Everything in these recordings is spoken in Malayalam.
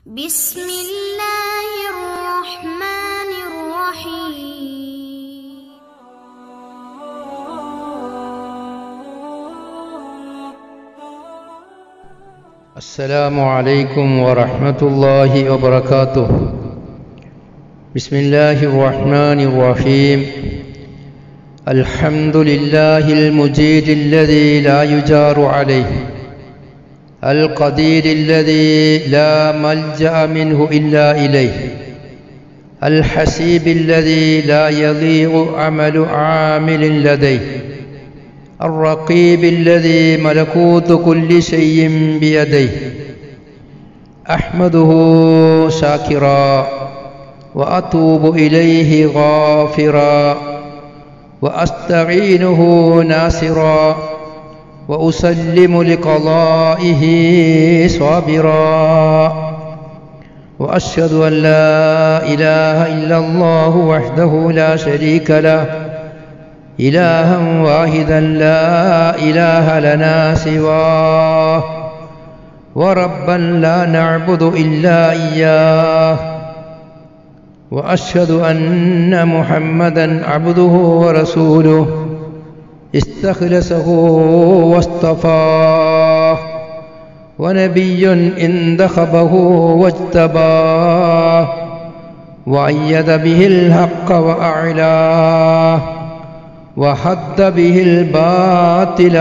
بسم الله الرحمن الرحيم السلام عليكم ورحمة الله وبركاته بسم الله الرحمن الرحيم الحمد لله المجيد الذي لا يجار عليه القدير الذي لا ملجأ منه إلا إليه الحسيب الذي لا يضيع عمل عامل لديه الرقيب الذي ملكوت كل شيء بيديه احمده شاكرا واتوب اليه غافرا واستعينه ناصرا واسلم لقضائه صابرا واشهد ان لا اله الا الله وحده لا شريك له إلها واحدا لا إله لنا سواه وربا لا نعبد إلا إياه وأشهد أن محمدا عبده ورسوله استخلصه واصطفاه ونبي انتخبه واجتباه وأيد به الحق وأعلاه وحد به الباطل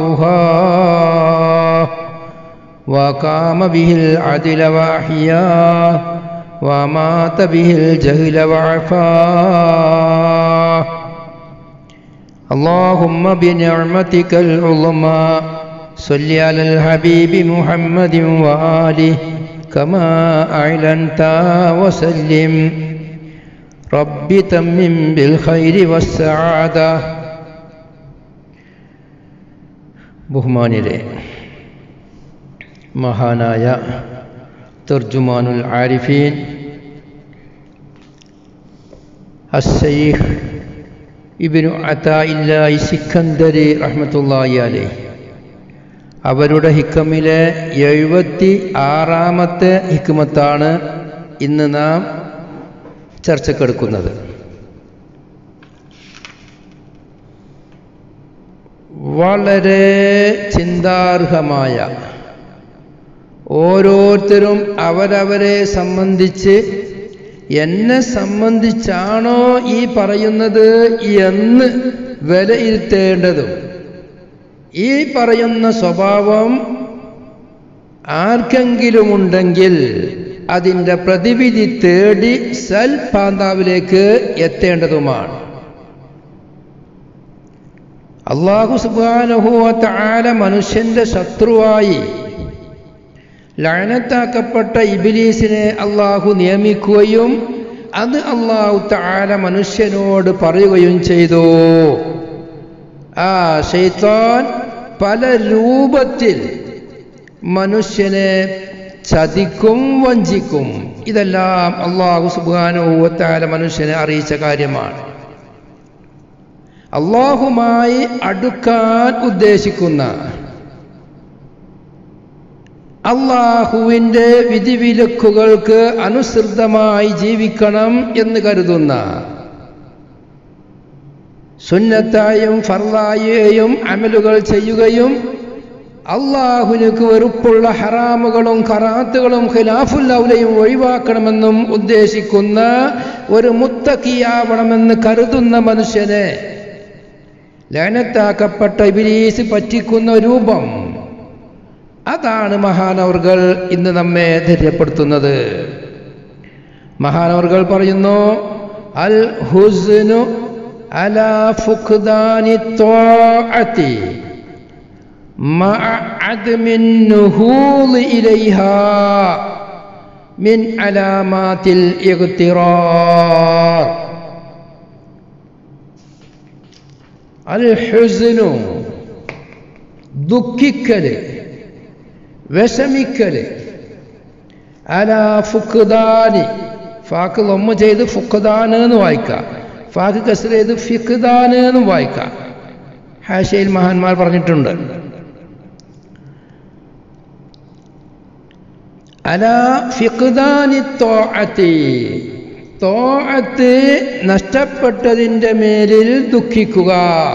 وأوهاه وقام به العدل وأحياه ومات به الجهل وعفاه اللهم بنعمتك العظمى صل على الحبيب محمد وآله كما أعلنت وسلم رب تمم بالخير والسعادة ബഹുമാനിലെ മഹാനായ തർജുമാനുൽ ആരിഫീൻ അസൈഖ് ഇബിനു അതായില്ലായി സിക്കന്ദരി റഹ്മത്തുള്ളാഹി അലൈഹി അവരുടെ ഹിക്കമിലെ എഴുപത്തി ആറാമത്തെ ഹിക്കുമത്താണ് ഇന്ന് നാം ചർച്ചക്കെടുക്കുന്നത് വളരെ ചിന്താർഹമായ ഓരോരുത്തരും അവരവരെ സംബന്ധിച്ച് എന്നെ സംബന്ധിച്ചാണോ ഈ പറയുന്നത് എന്ന് വിലയിരുത്തേണ്ടതും ഈ പറയുന്ന സ്വഭാവം ആർക്കെങ്കിലുമുണ്ടെങ്കിൽ അതിൻ്റെ പ്രതിവിധി തേടി സൽ പാന്താവിലേക്ക് എത്തേണ്ടതുമാണ് അള്ളാഹു സുബാനുഭൂവത്ത ആല മനുഷ്യന്റെ ശത്രുവായി ലയനത്താക്കപ്പെട്ട ഇബിലീസിനെ അള്ളാഹു നിയമിക്കുകയും അത് അള്ളാഹു താല മനുഷ്യനോട് പറയുകയും ചെയ്തു ആ ഷെയ്ത്താൻ പല രൂപത്തിൽ മനുഷ്യനെ ചതിക്കും വഞ്ചിക്കും ഇതെല്ലാം അള്ളാഹു സുബാനുഭൂവത്താല മനുഷ്യനെ അറിയിച്ച കാര്യമാണ് അള്ളാഹുമായി അടുക്കാൻ ഉദ്ദേശിക്കുന്ന അള്ളാഹുവിൻ്റെ വിധിവിലക്കുകൾക്ക് അനുസൃതമായി ജീവിക്കണം എന്ന് കരുതുന്ന സുന്നത്തായും ഫർലായെയും അമലുകൾ ചെയ്യുകയും അള്ളാഹുവിനക്ക് വെറുപ്പുള്ള ഹറാമുകളും കറാത്തുകളും ഖിലാഫുല്ലൗലയും ഒഴിവാക്കണമെന്നും ഉദ്ദേശിക്കുന്ന ഒരു മുത്തക്കിയാവണമെന്ന് കരുതുന്ന മനുഷ്യനെ ലയനത്താക്കപ്പെട്ട ഇബിലീസ് പറ്റിക്കുന്ന രൂപം അതാണ് മഹാനവർകൾ ഇന്ന് നമ്മെ ധൈര്യപ്പെടുത്തുന്നത് മഹാനവർകൾ പറയുന്നു അൽ ഹുസ്നു അലാ ഫുഖ്ദാനി ത്വാഅതി مع عدم النهوض إليها من علامات الاغترار الحزن ദുഃഖിക്കല് വിഷമിക്കല് അല ഫുഖ്ദാനി ഫാക്ക് ലൊമ്മ ചെയ്ത് ഫുഖ്ദാന് എന്ന് വായിക്കാം ഫാക്ക് കസർ ചെയ്ത് ഫിഖ്ദാന് എന്ന് വായിക്കാം ഹാഷയിൽ മഹാന്മാർ പറഞ്ഞിട്ടുണ്ട് അല ഫിഖ്ദാനി തോഅത്തി തോഅത്ത് നഷ്ടപ്പെട്ടതിൻ്റെ മേലിൽ ദുഃഖിക്കുക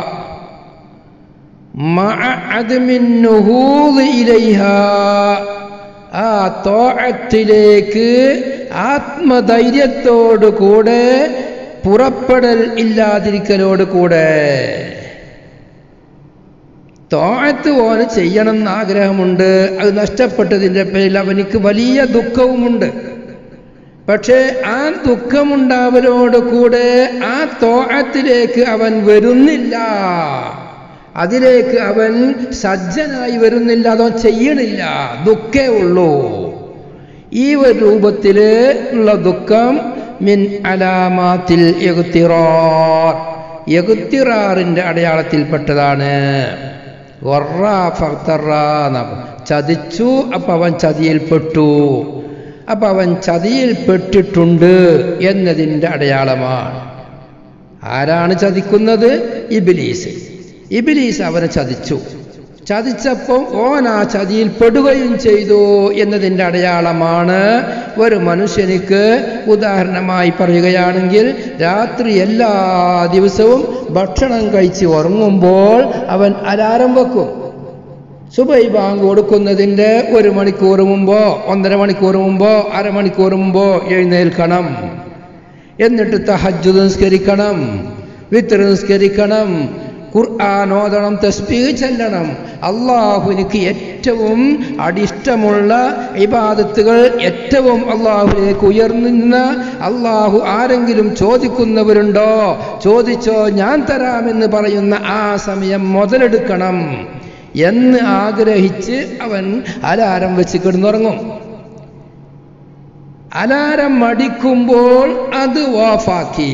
മഅ അദ്മിൻ നുഹൂദ് ഇലൈഹ ആ തോഅത്തിലേക്ക് ആത്മധൈര്യത്തോടു കൂടെ പുറപ്പെടൽ ഇല്ലാതിരിക്കലോട് കൂടെ തോഴത്ത് പോലെ ചെയ്യണം എന്ന് ആഗ്രഹമുണ്ട് അത് നഷ്ടപ്പെട്ടതിൻ്റെ പേരിൽ അവനിക്ക് വലിയ ദുഃഖവുമുണ്ട് പക്ഷേ ആ ദുഃഖമുണ്ടാവലോട് കൂടെ ആ തോഴത്തിലേക്ക് അവൻ വരുന്നില്ല അതിലേക്ക് അവൻ സജ്ജനായി വരുന്നില്ല അതോ ചെയ്യണില്ല ദുഃഖേ ഉള്ളൂ ഈ ഒരു രൂപത്തിൽ ഉള്ള ദുഃഖം മിൻ അലാമാത്തിൽ എകുത്തിറാർ എകുത്തിറാറിൻ്റെ അടയാളത്തിൽപ്പെട്ടതാണ് ചതിച്ചു അപ്പൊ അവൻ ചതിയിൽപ്പെട്ടു അപ്പൊ അവൻ ചതിയിൽപ്പെട്ടിട്ടുണ്ട് എന്നതിൻ്റെ അടയാളമാണ് ആരാണ് ചതിക്കുന്നത് ഇബിലീസ് ഇബിലീസ് അവനെ ചതിച്ചു ചതിച്ചപ്പം ഓൻ ആ ചതിയിൽ പെടുകയും ചെയ്തു എന്നതിൻ്റെ അടയാളമാണ് ഒരു മനുഷ്യനിക്ക് ഉദാഹരണമായി പറയുകയാണെങ്കിൽ രാത്രി എല്ലാ ദിവസവും ഭക്ഷണം കഴിച്ച് ഉറങ്ങുമ്പോൾ അവൻ അലാറം വെക്കും സുബൈ ബാങ്ക് കൊടുക്കുന്നതിൻ്റെ ഒരു മണിക്കൂർ മുമ്പോ ഒന്നര മണിക്കൂർ മുമ്പോ അരമണിക്കൂർ മുമ്പോ എഴുന്നേൽക്കണം എന്നിട്ട് തഹജ്ജു നിസ്കരിക്കണം വിത്ര നിസ്കരിക്കണം ഖുർആൻ ഓതണം തസ്ബീഹ് ചെല്ലണം അള്ളാഹുവിനിക്ക് ഏറ്റവും അടിഷ്ടമുള്ള ഇബാദത്തുകൾ ഏറ്റവും അള്ളാഹുലേക്ക് ഉയർന്നുന്ന അള്ളാഹു ആരെങ്കിലും ചോദിക്കുന്നവരുണ്ടോ ചോദിച്ചോ ഞാൻ തരാമെന്ന് പറയുന്ന ആ സമയം മുതലെടുക്കണം എന്ന് ആഗ്രഹിച്ച് അവൻ അലാരം വെച്ച് കിടന്നുറങ്ങും അലാരം മടിക്കുമ്പോൾ അത് ഓഫാക്കി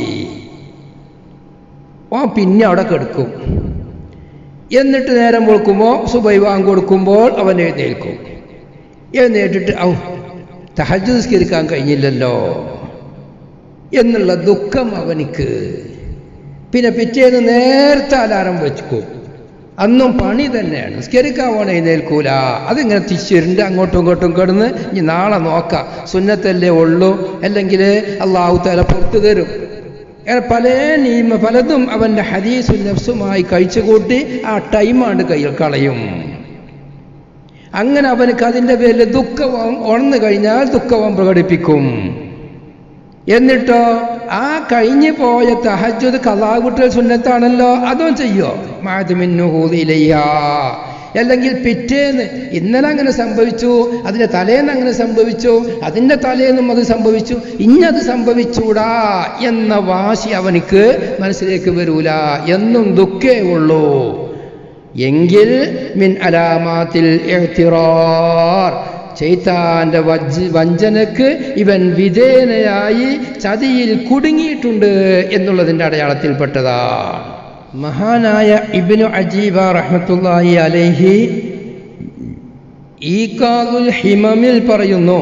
ഓ പിന്നെ അവിടെ കിടക്കും എന്നിട്ട് നേരം വെളുക്കുമ്പോൾ സുബൈ വാങ്ങ് കൊടുക്കുമ്പോൾ അവൻ എഴുന്നേൽക്കും എഴുന്നേറ്റിട്ട് ഔ തഹജ് നിസ്കരിക്കാൻ കഴിഞ്ഞില്ലല്ലോ എന്നുള്ള ദുഃഖം അവനിക്ക് പിന്നെ പിറ്റേന്ന് നേരത്തെ അലാറം വെച്ചുക്കും അന്നും പണി തന്നെയാണ് നിസ്കരിക്കാൻ പോണ എഴുന്നേൽക്കൂല അതിങ്ങനെ തിരിച്ചുരുണ്ട് അങ്ങോട്ടും ഇങ്ങോട്ടും കിടന്ന് ഇനി നാളെ നോക്കാം സുന്നത്തല്ലേ ഉള്ളൂ അല്ലെങ്കിൽ അള്ളാഹു തല പുറത്തു തരും അങ്ങനെ പല നിയമ പലതും അവൻ്റെ ഹദീസും നഫ്സുമായി കഴിച്ചുകൂട്ടി ആ ടൈമാണ് കയ്യിൽ കളയും അങ്ങനെ അവനക്ക് അതിൻ്റെ പേരിൽ ദുഃഖവും ഉണർന്നു കഴിഞ്ഞാൽ ദുഃഖവും പ്രകടിപ്പിക്കും എന്നിട്ടോ ആ കഴിഞ്ഞു പോയ തഹജ്ജുദ് കലാകുട്ടൽ സുന്നത്താണല്ലോ അതും ചെയ്യോ മാതുമിന്നുഹൂതിലയ്യ അല്ലെങ്കിൽ പിറ്റേന്ന് ഇന്നലെ അങ്ങനെ സംഭവിച്ചു അതിൻ്റെ തലേന്ന് അങ്ങനെ സംഭവിച്ചു അതിൻ്റെ തലേന്നും അത് സംഭവിച്ചു ഇന്നത് സംഭവിച്ചൂടാ എന്ന വാശി അവനിക്ക് മനസ്സിലേക്ക് വരൂല എന്നും ദുഃഖേ ഉള്ളൂ എങ്കിൽ മിൻ അലാമാത്തിൽ എഴുത്തിറാർ ചെയ്ത്താന്റെ വജ്ജ് വഞ്ചനക്ക് ഇവൻ വിധേയനായി ചതിയിൽ കുടുങ്ങിയിട്ടുണ്ട് എന്നുള്ളതിൻ്റെ അടയാളത്തിൽപ്പെട്ടതാണ് മഹാനായ ഇബിനു അജീബ റഹ്മത്തുള്ളാഹി അലൈഹി ഈക്കാതുൽ ഹിമമിൽ പറയുന്നു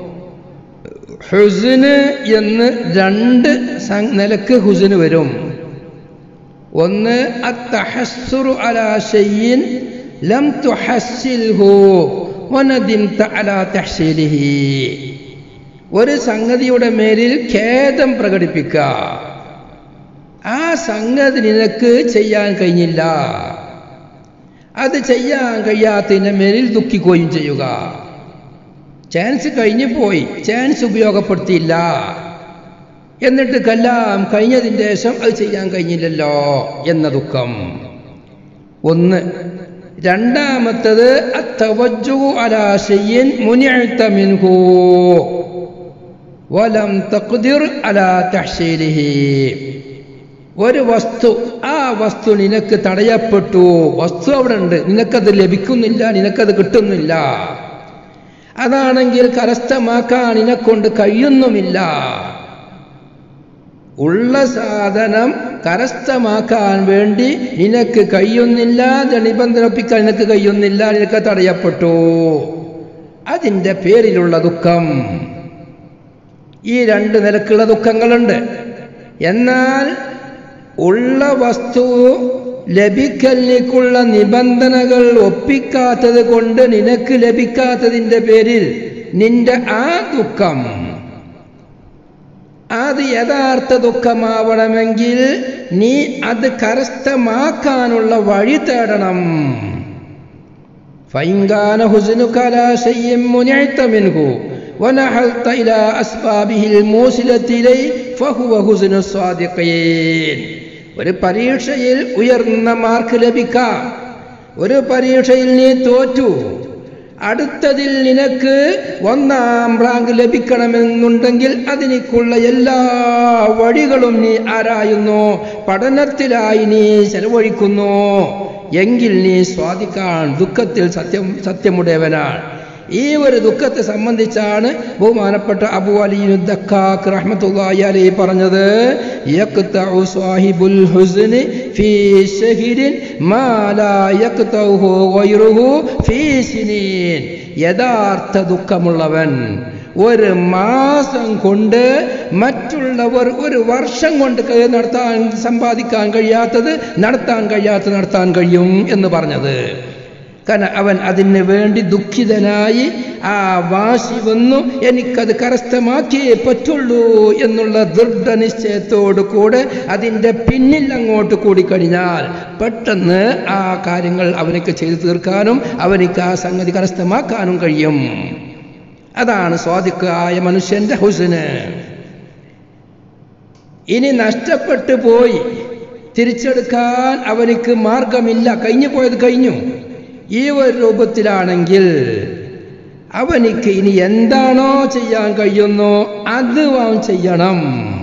ഹുസിന് എന്ന് രണ്ട് നിലക്ക് ഹുസിന് വരും ഒന്ന് അത്തഹസ്സുറു അലാ ഷയ്യിൻ ലം തുഹസ്സിൽഹു വനദിംത അലാ തഹ്സീലിഹി ഒരു സംഗതിയുടെ മേലിൽ ഖേദം പ്രകടിപ്പിക്കുക ആ സംഗതി നിനക്ക് ചെയ്യാൻ കഴിഞ്ഞില്ല അത് ചെയ്യാൻ കഴിയാത്തതിൻ്റെ മേലിൽ ദുഃഖിക്കുകയും ചെയ്യുക ചാൻസ് കഴിഞ്ഞു പോയി ചാൻസ് ഉപയോഗപ്പെടുത്തിയില്ല എന്നിട്ട് കല്ലാം കഴിഞ്ഞതിൻ്റെ ശേഷം അത് ചെയ്യാൻ കഴിഞ്ഞില്ലല്ലോ എന്ന ദുഃഖം ഒന്ന് രണ്ടാമത്തത് അത്തവജ്ജുഹു അലാ ഷയ്യിൻ മുനിഅത മിൻഹു വലം തഖ്ദിർ അലാ തഹ്സീലിഹി ഒരു വസ്തു ആ വസ്തു നിനക്ക് തടയപ്പെട്ടു വസ്തു അവിടെ ഉണ്ട് നിനക്കത് ലഭിക്കുന്നില്ല നിനക്കത് കിട്ടുന്നില്ല അതാണെങ്കിൽ കരസ്ഥമാക്കാൻ നിനക്കൊണ്ട് കഴിയുന്നുമില്ല ഉള്ള സാധനം കരസ്ഥമാക്കാൻ വേണ്ടി നിനക്ക് കഴിയുന്നില്ല നിബന്ധന ഒപ്പിക്കാൻ നിനക്ക് കഴിയുന്നില്ല നിനക്ക് തടയപ്പെട്ടു അതിൻ്റെ പേരിലുള്ള ദുഃഖം ഈ രണ്ട് നിലക്കുള്ള ദുഃഖങ്ങളുണ്ട് എന്നാൽ ഉള്ള വസ്തു ലഭിക്കലിലേക്കുള്ള നിബന്ധനകൾ ഒപ്പിക്കാത്തത് കൊണ്ട് നിനക്ക് ലഭിക്കാത്തതിൻ്റെ പേരിൽ നിന്റെ ആ ദുഃഖം അത് യഥാർത്ഥ ദുഃഖമാവണമെങ്കിൽ നീ അത് കരസ്ഥമാക്കാനുള്ള വഴി തേടണം فإنكان حزنك على شيء منعت منه ونحلت إلى أسبابه الموصلة إليه فهو حزن الصادقين ഒരു പരീക്ഷയിൽ ഉയർന്ന മാർക്ക് ലഭിക്കാം ഒരു പരീക്ഷയിൽ നീ തോറ്റു അടുത്തതിൽ നിനക്ക് ഒന്നാം റാങ്ക് ലഭിക്കണമെന്നുണ്ടെങ്കിൽ അതിനേക്കുള്ള എല്ലാ വഴികളും നീ ആരായുന്നു പഠനത്തിലായി നീ ചെലവഴിക്കുന്നു എങ്കിൽ നീ സ്വാധിക്കാൻ ദുഃഖത്തിൽ സത്യം സത്യമുടയവനാണ് ഈ ഒരു ദുഃഖത്തെ സംബന്ധിച്ചാണ് ബഹുമാനപ്പെട്ട അബു അലിയുദ്ദക്കാക്ക് റഹ്മത്തുള്ളാഹി അലൈഹി പറഞ്ഞത് യഖ്തഉ സാഹിബുൽ ഹുസ്നി ഫീ ശഹരിൻ മാ ലാ യഖ്തഉഹു ഗൈറുഹു ഫീ സിനീൻ യഥാർത്ഥ ദുഃഖമുള്ളവൻ ഒരു മാസം കൊണ്ട് മറ്റുള്ളവർ ഒരു വർഷം കൊണ്ട് ക- നടത്താൻ സമ്പാദിക്കാൻ കഴിയാത്തത് നടത്താൻ കഴിയാത്തത് നടത്താൻ കഴിയും എന്ന് പറഞ്ഞത് കാരണം അവൻ അതിന് വേണ്ടി ദുഃഖിതനായി ആ വാശി വന്നു എനിക്കത് കരസ്ഥമാക്കിയേ പറ്റുള്ളൂ എന്നുള്ള ദൃഢനിശ്ചയത്തോടു കൂടെ അതിൻ്റെ പിന്നിൽ അങ്ങോട്ട് കൂടിക്കഴിഞ്ഞാൽ പെട്ടെന്ന് ആ കാര്യങ്ങൾ അവനക്ക് ചെയ്തു തീർക്കാനും അവനിക്ക് ആ സംഗതി കരസ്ഥമാക്കാനും കഴിയും അതാണ് സ്വാധിക്കായ മനുഷ്യന്റെ ഹുസന് ഇനി നഷ്ടപ്പെട്ടു പോയി തിരിച്ചെടുക്കാൻ അവനിക്ക് മാർഗമില്ല കഴിഞ്ഞു പോയത് കഴിഞ്ഞു ഈ ഒരു രൂപത്തിലാണെങ്കിൽ അവനിക്ക് ഇനി എന്താണോ ചെയ്യാൻ കഴിയുന്നോ അത് അവൻ ചെയ്യണം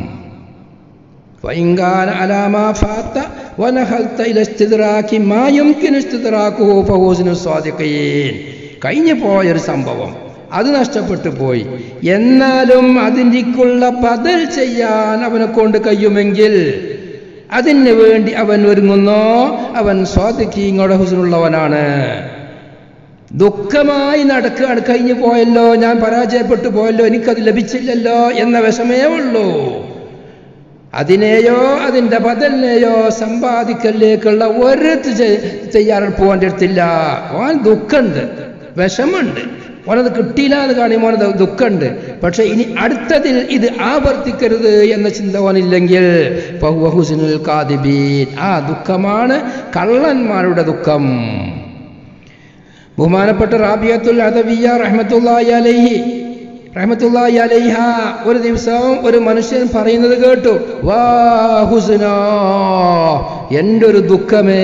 وإنكان على ما فات ونخلت إلى استدراك ما يمكن استدراكه فهو حسن الصادقين കഴിഞ്ഞു പോയൊരു സംഭവം അത് നഷ്ടപ്പെട്ടു പോയി എന്നാലും അതിൻ്റെക്കുള്ള ബദൽ ചെയ്യാൻ അവനെ കൊണ്ട് കഴിയുമെങ്കിൽ അതിന് വേണ്ടി അവൻ ഒരുങ്ങുന്നോ അവൻ സ്വാധിക്കീങ്ങളുടെ ഹുസിനുള്ളവനാണ് ദുഃഖമായി നടക്കുകയാണ് കഴിഞ്ഞു പോയല്ലോ ഞാൻ പരാജയപ്പെട്ടു പോയല്ലോ എനിക്കത് ലഭിച്ചില്ലല്ലോ എന്ന വിഷമേ ഉള്ളൂ അതിനെയോ അതിൻ്റെ ബദലിനെയോ സമ്പാദിക്കലിലേക്കുള്ള ഒരു തയ്യാറെടുപ്പ് ഓൻ്റെ അടുത്തില്ല ഓൻ ദുഃഖമുണ്ട് വിഷമുണ്ട് ഓനത് കിട്ടിയില്ല എന്ന് കാണുമ്പോൾ ഓനത് ദുഃഖമുണ്ട് പക്ഷെ ഇനി അടുത്തതിൽ ഇത് ആവർത്തിക്കരുത് എന്ന ചിന്ത ഓനില്ലെങ്കിൽ ഫഹുവ ഹുസ്നുൽ കാദിബീൻ ആ ദുഃഖമാണ് കള്ളന്മാരുടെ ദുഃഖം ബഹുമാനപ്പെട്ട റാബിയത്തുൽ അദവിയ റഹ്മത്തുള്ളാഹി അലൈഹി റഹ്മത്തുള്ളാഹി അലൈഹ ഒരു ദിവസം ഒരു മനുഷ്യൻ പറയുന്നത് കേട്ടു വാ ഹുസ്ന എൻ്റെ ഒരു ദുഃഖമേ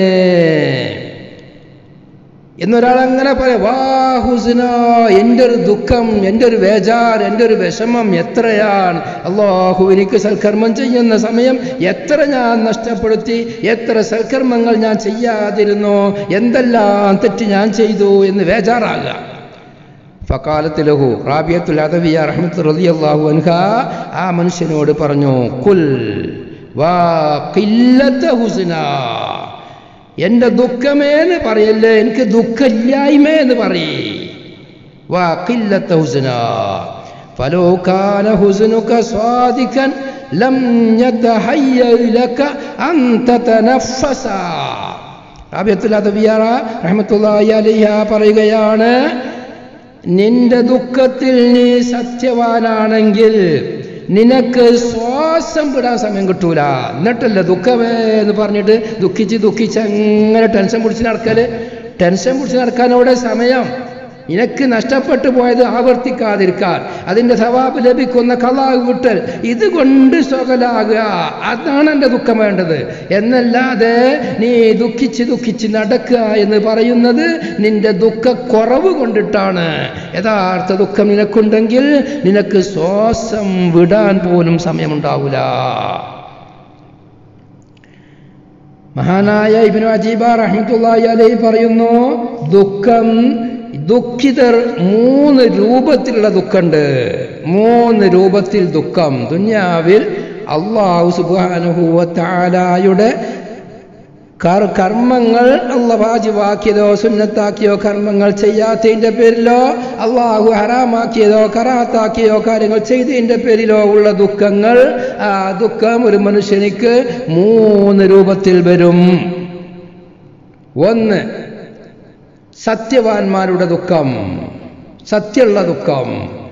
എന്നൊരാൾ അങ്ങനെ പറയാം വാ ഹുസ്ന എൻ്റെ ഒരു ദുഃഖം എൻ്റെ ഒരു വേജാർ എൻ്റെ ഒരു വിഷമം എത്രയാണ് അള്ളാഹു എനിക്ക് സൽക്കർമ്മം ചെയ്യുന്ന സമയം എത്ര ഞാൻ നഷ്ടപ്പെടുത്തി എത്ര സൽക്കർമ്മങ്ങൾ ഞാൻ ചെയ്യാതിരുന്നു എന്തെല്ലാം തെറ്റ് ഞാൻ ചെയ്തു എന്ന് വേജാറാകുക ഫക്കാലത്ത് ലഹു റാബിയത്തുൽ അദവിയ റഹ്മത്ത് റളിയല്ലാഹു അൻഹ ആ മനുഷ്യനോട് പറഞ്ഞു കുൽ വാ ഖില്ലത ഹുസ്ന എൻ്റെ ദുഃഖമേ എന്ന് പറയല്ലേ എനിക്ക് ദുഃഖമില്ലായ്മ എന്ന് പറയേ വാ ഖില്ലത ഹുസ്ന ഫലോ കാന ഹുസ്നുക സ്വാദികൻ ലം യതഹയ്യ ലക അൻ തതനഫസ റാബിയത്തുൽ അദവിയ റഹ്മത്തുള്ളാഹി അലൈഹ പറയുകയാണ് നിന്റെ ദുഃഖത്തിൽ നീ സത്യവാനാണെങ്കിൽ നിനക്ക് ശ്വാസം വിടാൻ സമയം കിട്ടൂല എന്നിട്ടല്ല ദുഃഖമേ എന്ന് പറഞ്ഞിട്ട് ദുഃഖിച്ച് ദുഃഖിച്ച് അങ്ങനെ ടെൻഷൻ പിടിച്ച് നടക്കല് ടെൻഷൻ പിടിച്ച് നടക്കാൻ അവിടെ സമയം നിനക്ക് നഷ്ടപ്പെട്ടു പോയത് ആവർത്തിക്കാതിരിക്കാൻ അതിൻ്റെ സവാബ് ലഭിക്കുന്ന കലാവ് വിട്ടൽ ഇതുകൊണ്ട് സ്വകലാകുക അതാണ് എൻ്റെ ദുഃഖം വേണ്ടത് എന്നല്ലാതെ നീ ദുഃഖിച്ച് ദുഃഖിച്ച് നടക്കുക എന്ന് പറയുന്നത് നിന്റെ ദുഃഖക്കുറവ് കൊണ്ടിട്ടാണ് യഥാർത്ഥ ദുഃഖം നിനക്കുണ്ടെങ്കിൽ നിനക്ക് ശ്വാസം വിടാൻ പോലും സമയമുണ്ടാവില്ല മഹാനായ ഇബിനു അജീബ റഹ്മത്തുള്ളാഹി അലൈഹി പറയുന്നു ദുഃഖം ദുഃഖിതർ മൂന്ന് രൂപത്തിലുള്ള ദുഃഖമുണ്ട് മൂന്ന് രൂപത്തിൽ ദുഃഖം ദുന്യാവിൽ അള്ളാഹു സുബാനുഹൂവത്താലായുടെ കർമ്മങ്ങൾ അള്ള വാജിവാക്കിയതോ സുന്നത്താക്കിയോ കർമ്മങ്ങൾ ചെയ്യാത്തതിൻ്റെ പേരിലോ അള്ളാഹു ഹറാമാക്കിയതോ കറാത്താക്കിയോ കാര്യങ്ങൾ ചെയ്തതിൻ്റെ പേരിലോ ഉള്ള ദുഃഖങ്ങൾ ആ ദുഃഖം ഒരു മനുഷ്യനിക്ക് മൂന്ന് രൂപത്തിൽ വരും ഒന്ന് സത്യവാന്മാരുടെ ദുഃഖം സത്യമുള്ള ദുഃഖം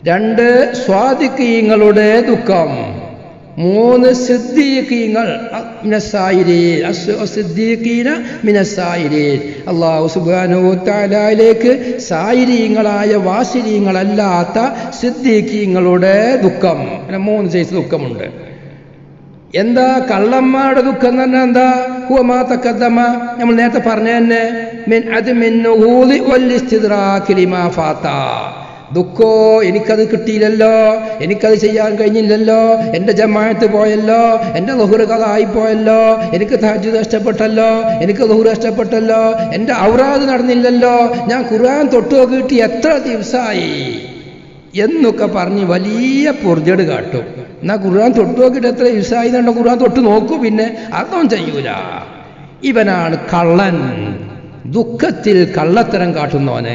രണ്ട് സ്വാദിക്കീങ്ങളുടെ ദുഃഖം മൂന്ന് സിദ്ദീഖീങ്ങൾ മിനസായിരീൻ സിദ്ദീഖീന മിനസായിരീൻ അള്ളാഹു സുബ്ഹാനഹു തആലയിലേക്ക് സായിരീങ്ങളായ വാസിരീങ്ങളല്ലാത്ത സിദ്ദീഖീങ്ങളുടെ ദുഃഖം അങ്ങനെ മൂന്ന് സൈസ് ദുഃഖമുണ്ട് എന്താ കള്ളന്മാരുടെ ദുഃഖം എന്ന് പറഞ്ഞാൽ എന്താ ഹുവമാ തക്കദ്ദമ നമ്മൾ നേരത്തെ പറഞ്ഞ തന്നെ മിൻ അത് മിന്നൂലി വല്ലിസ്തിദ്റാഖിലിമാ ഫാത്ത ദുഃഖോ എനിക്കത് കിട്ടിയില്ലല്ലോ എനിക്കത് ചെയ്യാൻ കഴിഞ്ഞില്ലല്ലോ എൻ്റെ ജമായത്ത് പോയല്ലോ എൻ്റെ ലഹുറ് കഥായി പോയല്ലോ എനിക്ക് താജ് നഷ്ടപ്പെട്ടല്ലോ എനിക്ക് ലഹുറ് നഷ്ടപ്പെട്ടല്ലോ എൻ്റെ ഔറാദ് നടന്നില്ലല്ലോ ഞാൻ ഖുർആൻ തൊട്ട് നോക്കിയിട്ട് എത്ര ദിവസമായി എന്നൊക്കെ പറഞ്ഞ് വലിയ പൊറുജട് കാട്ടും എന്നാ ഖുർആൻ തൊട്ട് നോക്കിയിട്ട് എത്ര ദിവസമായി എന്നുണ്ടോ ഖുർആൻ തൊട്ട് നോക്കൂ പിന്നെ അതൊന്നും ചെയ്യൂല ഇവനാണ് കള്ളൻ ദുഃഖത്തിൽ കള്ളത്തരം കാട്ടുന്നവന്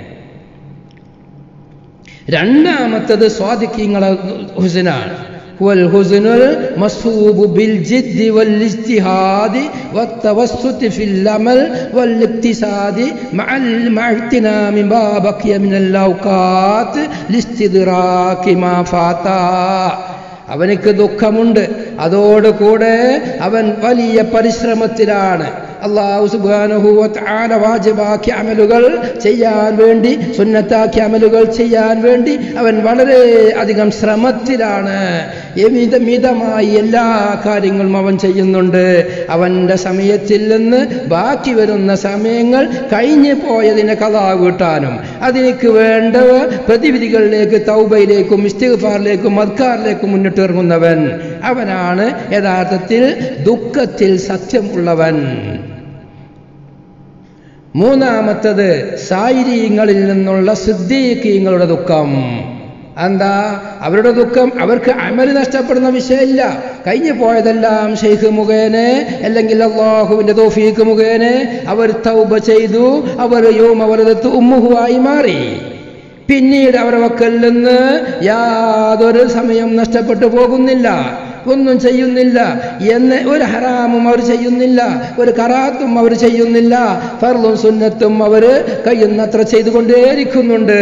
രണ്ടാമത്തത് സ്വാദിക്കീങ്ങളെ ഹുസനാണ് هو الحزن المصحوب بالجد والاجتهاد والتوسط في العمل والاقتصاد مع مع اغتنام ما بقي من الاوقات لاستدراك ما فات അവനിക്ക് ദുഃഖമുണ്ട് അതോടുകൂടെ അവൻ വലിയ പരിശ്രമത്തിലാണ് അള്ളാഹു സുബ്ഹാനഹു വതആല വാജിബാക്കിയ അമലുകൾ ചെയ്യാൻ വേണ്ടി സുന്നത്താക്കിയ അമലുകൾ ചെയ്യാൻ വേണ്ടി അവൻ വളരെ അധികം ശ്രമത്തിലാണ് മിത മിതമായി എല്ലാ കാര്യങ്ങളും അവൻ ചെയ്യുന്നുണ്ട് അവൻ്റെ സമയത്തിൽ നിന്ന് ബാക്കി വരുന്ന സമയങ്ങൾ കഴിഞ്ഞു പോയതിനെ കഥ വീട്ടാനും അതിലേക്ക് വേണ്ട പ്രതിവിധികളിലേക്ക് തൗബയിലേക്കും ഇസ്തിഗ്ഫാറിലേക്കും മദ്കാറിലേക്കും മുന്നിട്ട് ഇറങ്ങുന്നവൻ അവനാണ് യഥാർത്ഥത്തിൽ ദുഃഖത്തിൽ സത്യം ഉള്ളവൻ മൂന്നാമത്തത് സായിരീങ്ങളിൽ നിന്നുള്ള സിദ്ധീകീങ്ങളുടെ ദുഃഖം എന്താ അവരുടെ ദുഃഖം അവർക്ക് അമല് നഷ്ടപ്പെടുന്ന വിഷയമില്ല കഴിഞ്ഞു പോയതെല്ലാം ഷെയ്ഖ് മുഖേനെ അല്ലെങ്കിൽ അള്ളാഹുവിന്റെ തോഫീക്ക് മുഖേനെ അവർ തൗബ ചെയ്തു അവർ യോമവരദത്ത് ഉമ്മുഹുവായി മാറി പിന്നീട് അവരുടെ വക്കൽ നിന്ന് യാതൊരു സമയം നഷ്ടപ്പെട്ടു പോകുന്നില്ല ഒന്നും ചെയ്യുന്നില്ല എന്ന് ഒരു ഹറാമും അവർ ചെയ്യുന്നില്ല ഒരു കറാത്തും അവർ ചെയ്യുന്നില്ല ഫർളും സുന്നത്തും അവർ കഴിയുന്നത്ര ചെയ്തുകൊണ്ടേയിരിക്കുന്നുണ്ട്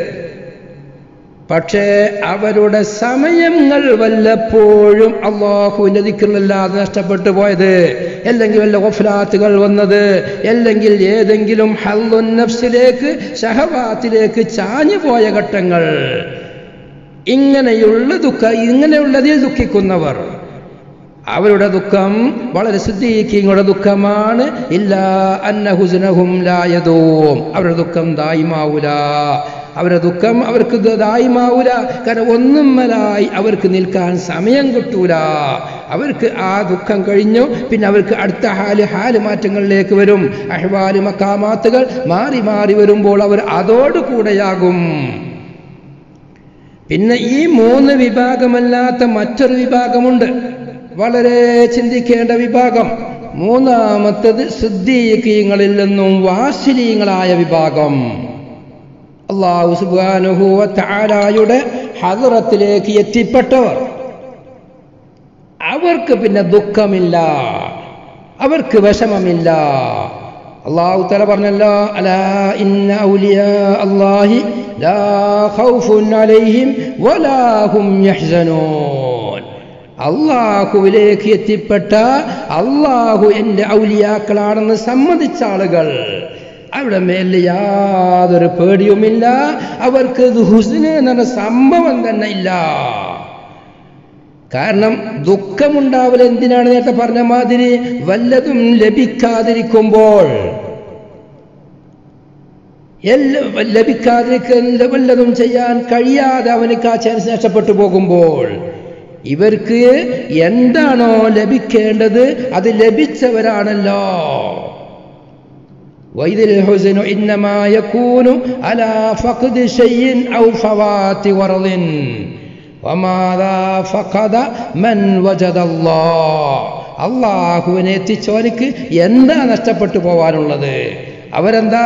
പക്ഷേ അവരുടെ സമയങ്ങൾ വല്ലപ്പോഴും അള്ളാഹുവിൻ്റെ ദിക്കറിലല്ലാതെ നഷ്ടപ്പെട്ടു പോയത് അല്ലെങ്കിൽ വല്ല ഒഫ്ലാത്തുകൾ വന്നത് അല്ലെങ്കിൽ ഏതെങ്കിലും ഹല്ലുൻ നഫ്സിലേക്ക് ഷഹവാത്തിലേക്ക് ചാഞ്ഞു പോയ ഘട്ടങ്ങൾ ഇങ്ങനെയുള്ള ദുഃഖ ഇങ്ങനെയുള്ളതിൽ ദുഃഖിക്കുന്നവർ അവരുടെ ദുഃഖം വളരെ സിദ്ധീക്കിങ്ങളുടെ ദുഃഖമാണ് ഇല്ല അന്നഹുസനഹും ലായതോം അവരുടെ ദുഃഖം ദായിമാവൂല അവരുടെ ദുഃഖം അവർക്ക് ദായിമാവൂല കാരണം ഒന്നുമ്മലായി അവർക്ക് നിൽക്കാൻ സമയം കിട്ടൂല അവർക്ക് ആ ദുഃഖം കഴിഞ്ഞു പിന്നെ അവർക്ക് അടുത്ത ഹാല് ഹാല് മാറ്റങ്ങളിലേക്ക് വരും അഹ്വാല് മക്കാമാത്തുകൾ മാറി മാറി വരുമ്പോൾ അവർ അതോടുകൂടെയാകും പിന്നെ ഈ മൂന്ന് വിഭാഗമല്ലാത്ത മറ്റൊരു വിഭാഗമുണ്ട് വളരെ ചിന്തിക്കേണ്ട വിഭാഗം മൂന്നാമത്തത് സിദ്ധീകീങ്ങളിൽ നിന്നും വാസിലീങ്ങളായ വിഭാഗം അള്ളാഹു സുബാനുഹുവ താരായുടെ ഹദറത്തിലേക്ക് എത്തിപ്പെട്ടവർ അവർക്ക് പിന്നെ ദുഃഖമില്ല അവർക്ക് വിഷമമില്ല അള്ളാഹു തല പറഞ്ഞല്ലോ അലാ ഇന്ന ഔലിയാ അല്ലാഹി ലാ ഖൗഫുൻ അലൈഹിം വലാ ഹും യഹ്സനൂൻ അള്ളാഹുവിലേക്ക് എത്തിപ്പെട്ട അള്ളാഹു എൻ്റെ ഔലിയാക്കളാണെന്ന് സമ്മതിച്ച ആളുകൾ അവിടെ മേലിൽ യാതൊരു പേടിയുമില്ല അവർക്ക് ഹുസ്ന് എന്ന സംഭവം തന്നെ ഇല്ല കാരണം ദുഃഖമുണ്ടാവൽ എന്തിനാണ് നേരത്തെ പറഞ്ഞ മാതിരി വല്ലതും ലഭിക്കാതിരിക്കുമ്പോൾ എല്ലാം ലഭിക്കാതിരിക്കുന്ന വല്ലതും ചെയ്യാൻ കഴിയാതെ അവനക്ക് ആ ചാൻസ് നഷ്ടപ്പെട്ടു പോകുമ്പോൾ ഇവർക്ക് എന്താണോ ലഭിക്കേണ്ടത് അത് ലഭിച്ചവരാണല്ലോ وإذ الحزن إنما يكون على فقد شيء أو فوات ورض وماذا فقد من وجد الله അള്ളാഹുവിനെ എത്തിച്ചവർക്ക് എന്താ നഷ്ടപ്പെട്ടു പോവാനുള്ളത് അവരെന്താ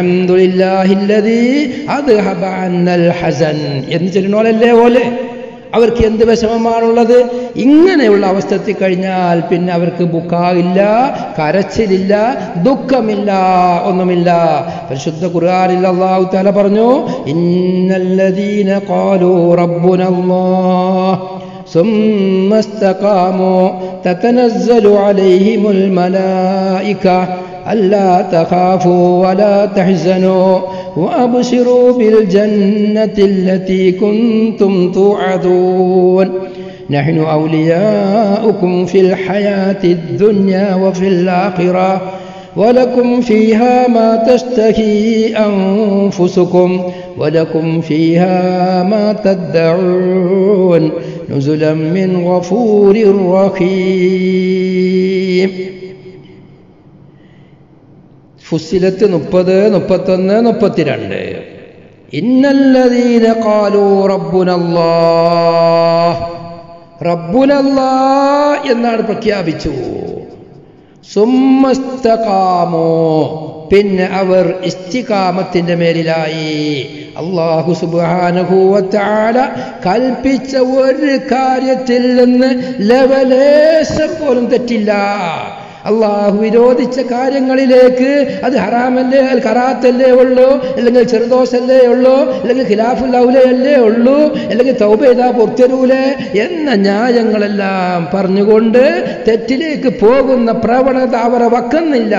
അൽഹംദുലില്ലാഹില്ലദീ അദ്ഹബ അന്നൽ ഹസൻ എന്ന് ചൊല്ലുന്നോലല്ലേ പോലെ അവർക്ക് എന്ത് വിഷമമാണുള്ളത് ഇങ്ങനെയുള്ള അവസ്ഥ എത്തിക്കഴിഞ്ഞാൽ പിന്നെ അവർക്ക് ബുക്കായില്ല കരച്ചിലില്ല ദുഃഖമില്ല ഒന്നുമില്ല പരിശുദ്ധ ഖുർആനിൽ അല്ലാഹു തആല പറഞ്ഞു ഇന്നല്ലദീന ഖാലൂ റബ്ബുനല്ലാഹ് ثم استقاموا تتنزل عليهم الملائكة ألا تخافوا ولا تحزنوا وأبشروا بالجنة التي كنتم توعدون نحن أولياؤكم في الحياة الدنيا وفي الآخرة ولكم فيها ما تشتهي أنفسكم ولكم فيها ما تدعون نزلا من غفور رحيم ഫുസിലത്ത് മുപ്പത് മുപ്പത്തൊന്ന് മുപ്പത്തിരണ്ട് ഇന്നല്ലദീന കാലൂ റബ്ബുനല്ലാ റബ്ബുനല്ലാ എന്നാണ് പ്രഖ്യാപിച്ചു സുമ്മസ്തകാമോ പിന്നെ അവർ ഇസ്തികാമത്തിന്റെ മേലിലായി അള്ളാഹു സുബാനുഭൂവത്താല കൽപ്പിച്ച ഒരു കാര്യത്തിൽ നിന്ന് ലവലേശം പോലും തെറ്റില്ല അള്ളാഹു വിരോധിച്ച കാര്യങ്ങളിലേക്ക് അത് ഹറാമല്ലേ അത് കറാത്തല്ലേ ഉള്ളൂ അല്ലെങ്കിൽ ചെറുദോഷല്ലേ ഉള്ളൂ അല്ലെങ്കിൽ ഖിലാഫുൽ ഔലയല്ലേ ഉള്ളൂ അല്ലെങ്കിൽ തൗബേദാ പുറത്തരൂലേ എന്ന ന്യായങ്ങളെല്ലാം പറഞ്ഞുകൊണ്ട് തെറ്റിലേക്ക് പോകുന്ന പ്രവണത അവരെ വക്കുന്നില്ല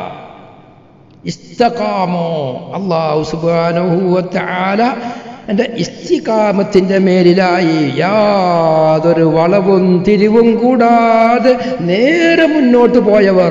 ഇസ്തകാമോ അള്ളാഹു സുബാനുഭൂവത്താല എൻ്റെ ഇസ്തികാമത്തിൻ്റെ മേലിലായി യാതൊരു വളവും തിരിവും കൂടാതെ നേരെ മുന്നോട്ട് പോയവർ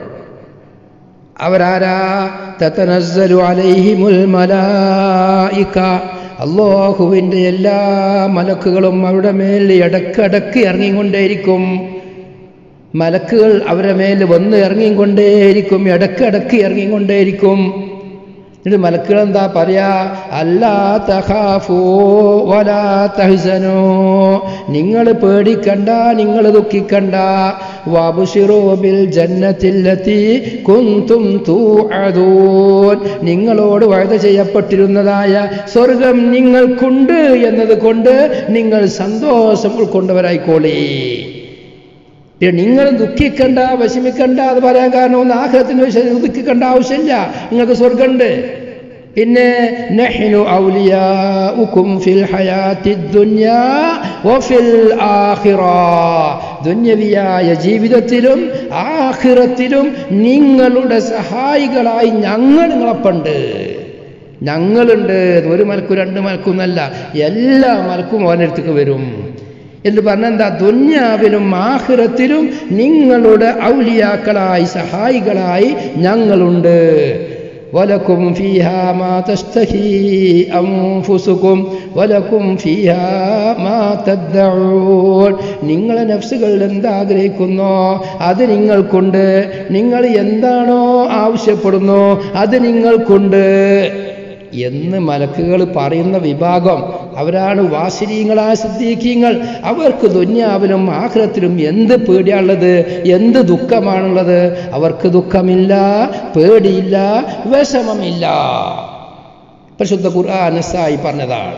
അവരാരാ തത്തനസ്സലു അലൈഹിമുൽ മലായിക അള്ളാഹുവിൻ്റെ എല്ലാ മലക്കുകളും അവരുടെ മേൽ ഇടക്കിടക്ക് ഇറങ്ങിക്കൊണ്ടേയിരിക്കും മലക്കുകൾ അവരുടെ മേൽ വന്ന് ഇറങ്ങിക്കൊണ്ടേയിരിക്കും ഇടക്കിടക്ക് ഇറങ്ങിക്കൊണ്ടേയിരിക്കും എന്നിട്ട് മലക്കുകൾ എന്താ പറയാ അല്ലാ തഹാഫോ വലാ തഹ്സനോ നിങ്ങൾ പേടിക്കണ്ട നിങ്ങൾ ദുഃഖിക്കണ്ട വാബുഷിറോബിൽ ജന്നത്തിലെത്തി കുന്തും തൂഅദൂൻ നിങ്ങളോട് വഴുത ചെയ്യപ്പെട്ടിരുന്നതായ സ്വർഗം നിങ്ങൾക്കുണ്ട് എന്നതുകൊണ്ട് നിങ്ങൾ സന്തോഷം ഉൾക്കൊണ്ടവരായിക്കോളേ നിങ്ങൾ ദുഃഖിക്കണ്ട വിഷമിക്കണ്ട അത് പറയാൻ കാരണം ഒന്ന് ആഗ്രഹത്തിന് വിഷയം ദുഃഖിക്കേണ്ട ആവശ്യമില്ല നിങ്ങൾക്ക് സ്വർഗമുണ്ട് പിന്നെ നഹ്നു ഔലിയാഉകും ഫിൽ ഹയാത്തി ദുനിയാ വഫിൽ ആഖിറ ദുന്യവിയായ ജീവിതത്തിലും ആഖിറത്തിലും നിങ്ങളുടെ സഹായികളായി ഞങ്ങൾ നിങ്ങളപ്പുണ്ട് ഞങ്ങളുണ്ട് ഒരു മലക്കും രണ്ട് മലക്കും എന്നല്ല എല്ലാ മലക്കും ഓരോരുത്തേക്ക് വരും എന്ന് പറഞ്ഞെന്താ ദുന്യാവിലും ആഹിറത്തിലും നിങ്ങളുടെ ഔലിയാക്കളായി സഹായികളായി ഞങ്ങളുണ്ട് വലക്കും ഫീഹാ മാ തസ്തഹി അൻഫുസുകും വലക്കും ഫീഹാ മാ തദ്ദഊൻ നിങ്ങളെ നഫ്സുകൾ എന്താഗ്രഹിക്കുന്നോ അത് നിങ്ങൾക്കുണ്ട് നിങ്ങൾ എന്താണോ ആവശ്യപ്പെടുന്നോ അത് നിങ്ങൾക്കുണ്ട് എന്ന് മലക്കുകൾ പറയുന്ന വിഭാഗം അവരാണ് വാശരീങ്ങളായ സിദ്ധീഖ്യങ്ങൾ അവർക്ക് ദുന്യാവിലും ആഹ്രത്തിലും എന്ത് പേടിയാണുള്ളത് എന്ത് ദുഃഖമാണുള്ളത് അവർക്ക് ദുഃഖമില്ല പേടിയില്ല വിഷമമില്ല പരിശുദ്ധ ഖുർആാനസായി പറഞ്ഞതാണ്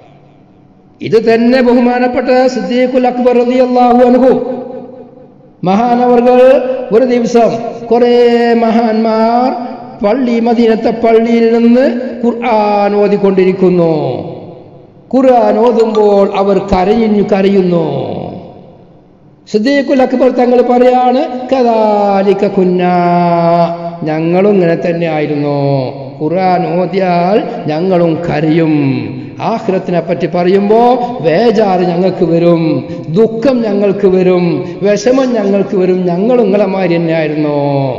ഇത് തന്നെ ബഹുമാനപ്പെട്ട സിദ്ദീഖുൽ അക്ബർ റളിയല്ലാഹു അൻഹു മഹാനവർകൾ ഒരു ദിവസം കുറേ മഹാന്മാർ പള്ളി മദീനത്തെ പള്ളിയിൽ നിന്ന് ഖുർആൻ ഓതിക്കൊണ്ടിരിക്കുന്നു ഖുർആൻ ഓതുമ്പോൾ അവർ കരഞ്ഞു കരയുന്നു സിദ്ദീഖുൽ അക്ബർ തങ്ങൾ പറയാണ് കദാലിക കുന്ന ഞങ്ങളും ഇങ്ങനെ തന്നെ ആയിരുന്നു ഖുർആൻ ഓതിയാൽ ഞങ്ങളും കരയും ആഹ്രത്തിനെ പറ്റി പറയുമ്പോൾ വേജാറ് ഞങ്ങൾക്ക് വരും ദുഃഖം ഞങ്ങൾക്ക് വരും വിഷമം ഞങ്ങൾക്ക് വരും ഞങ്ങളും നിങ്ങളെ മാതിരി തന്നെയായിരുന്നു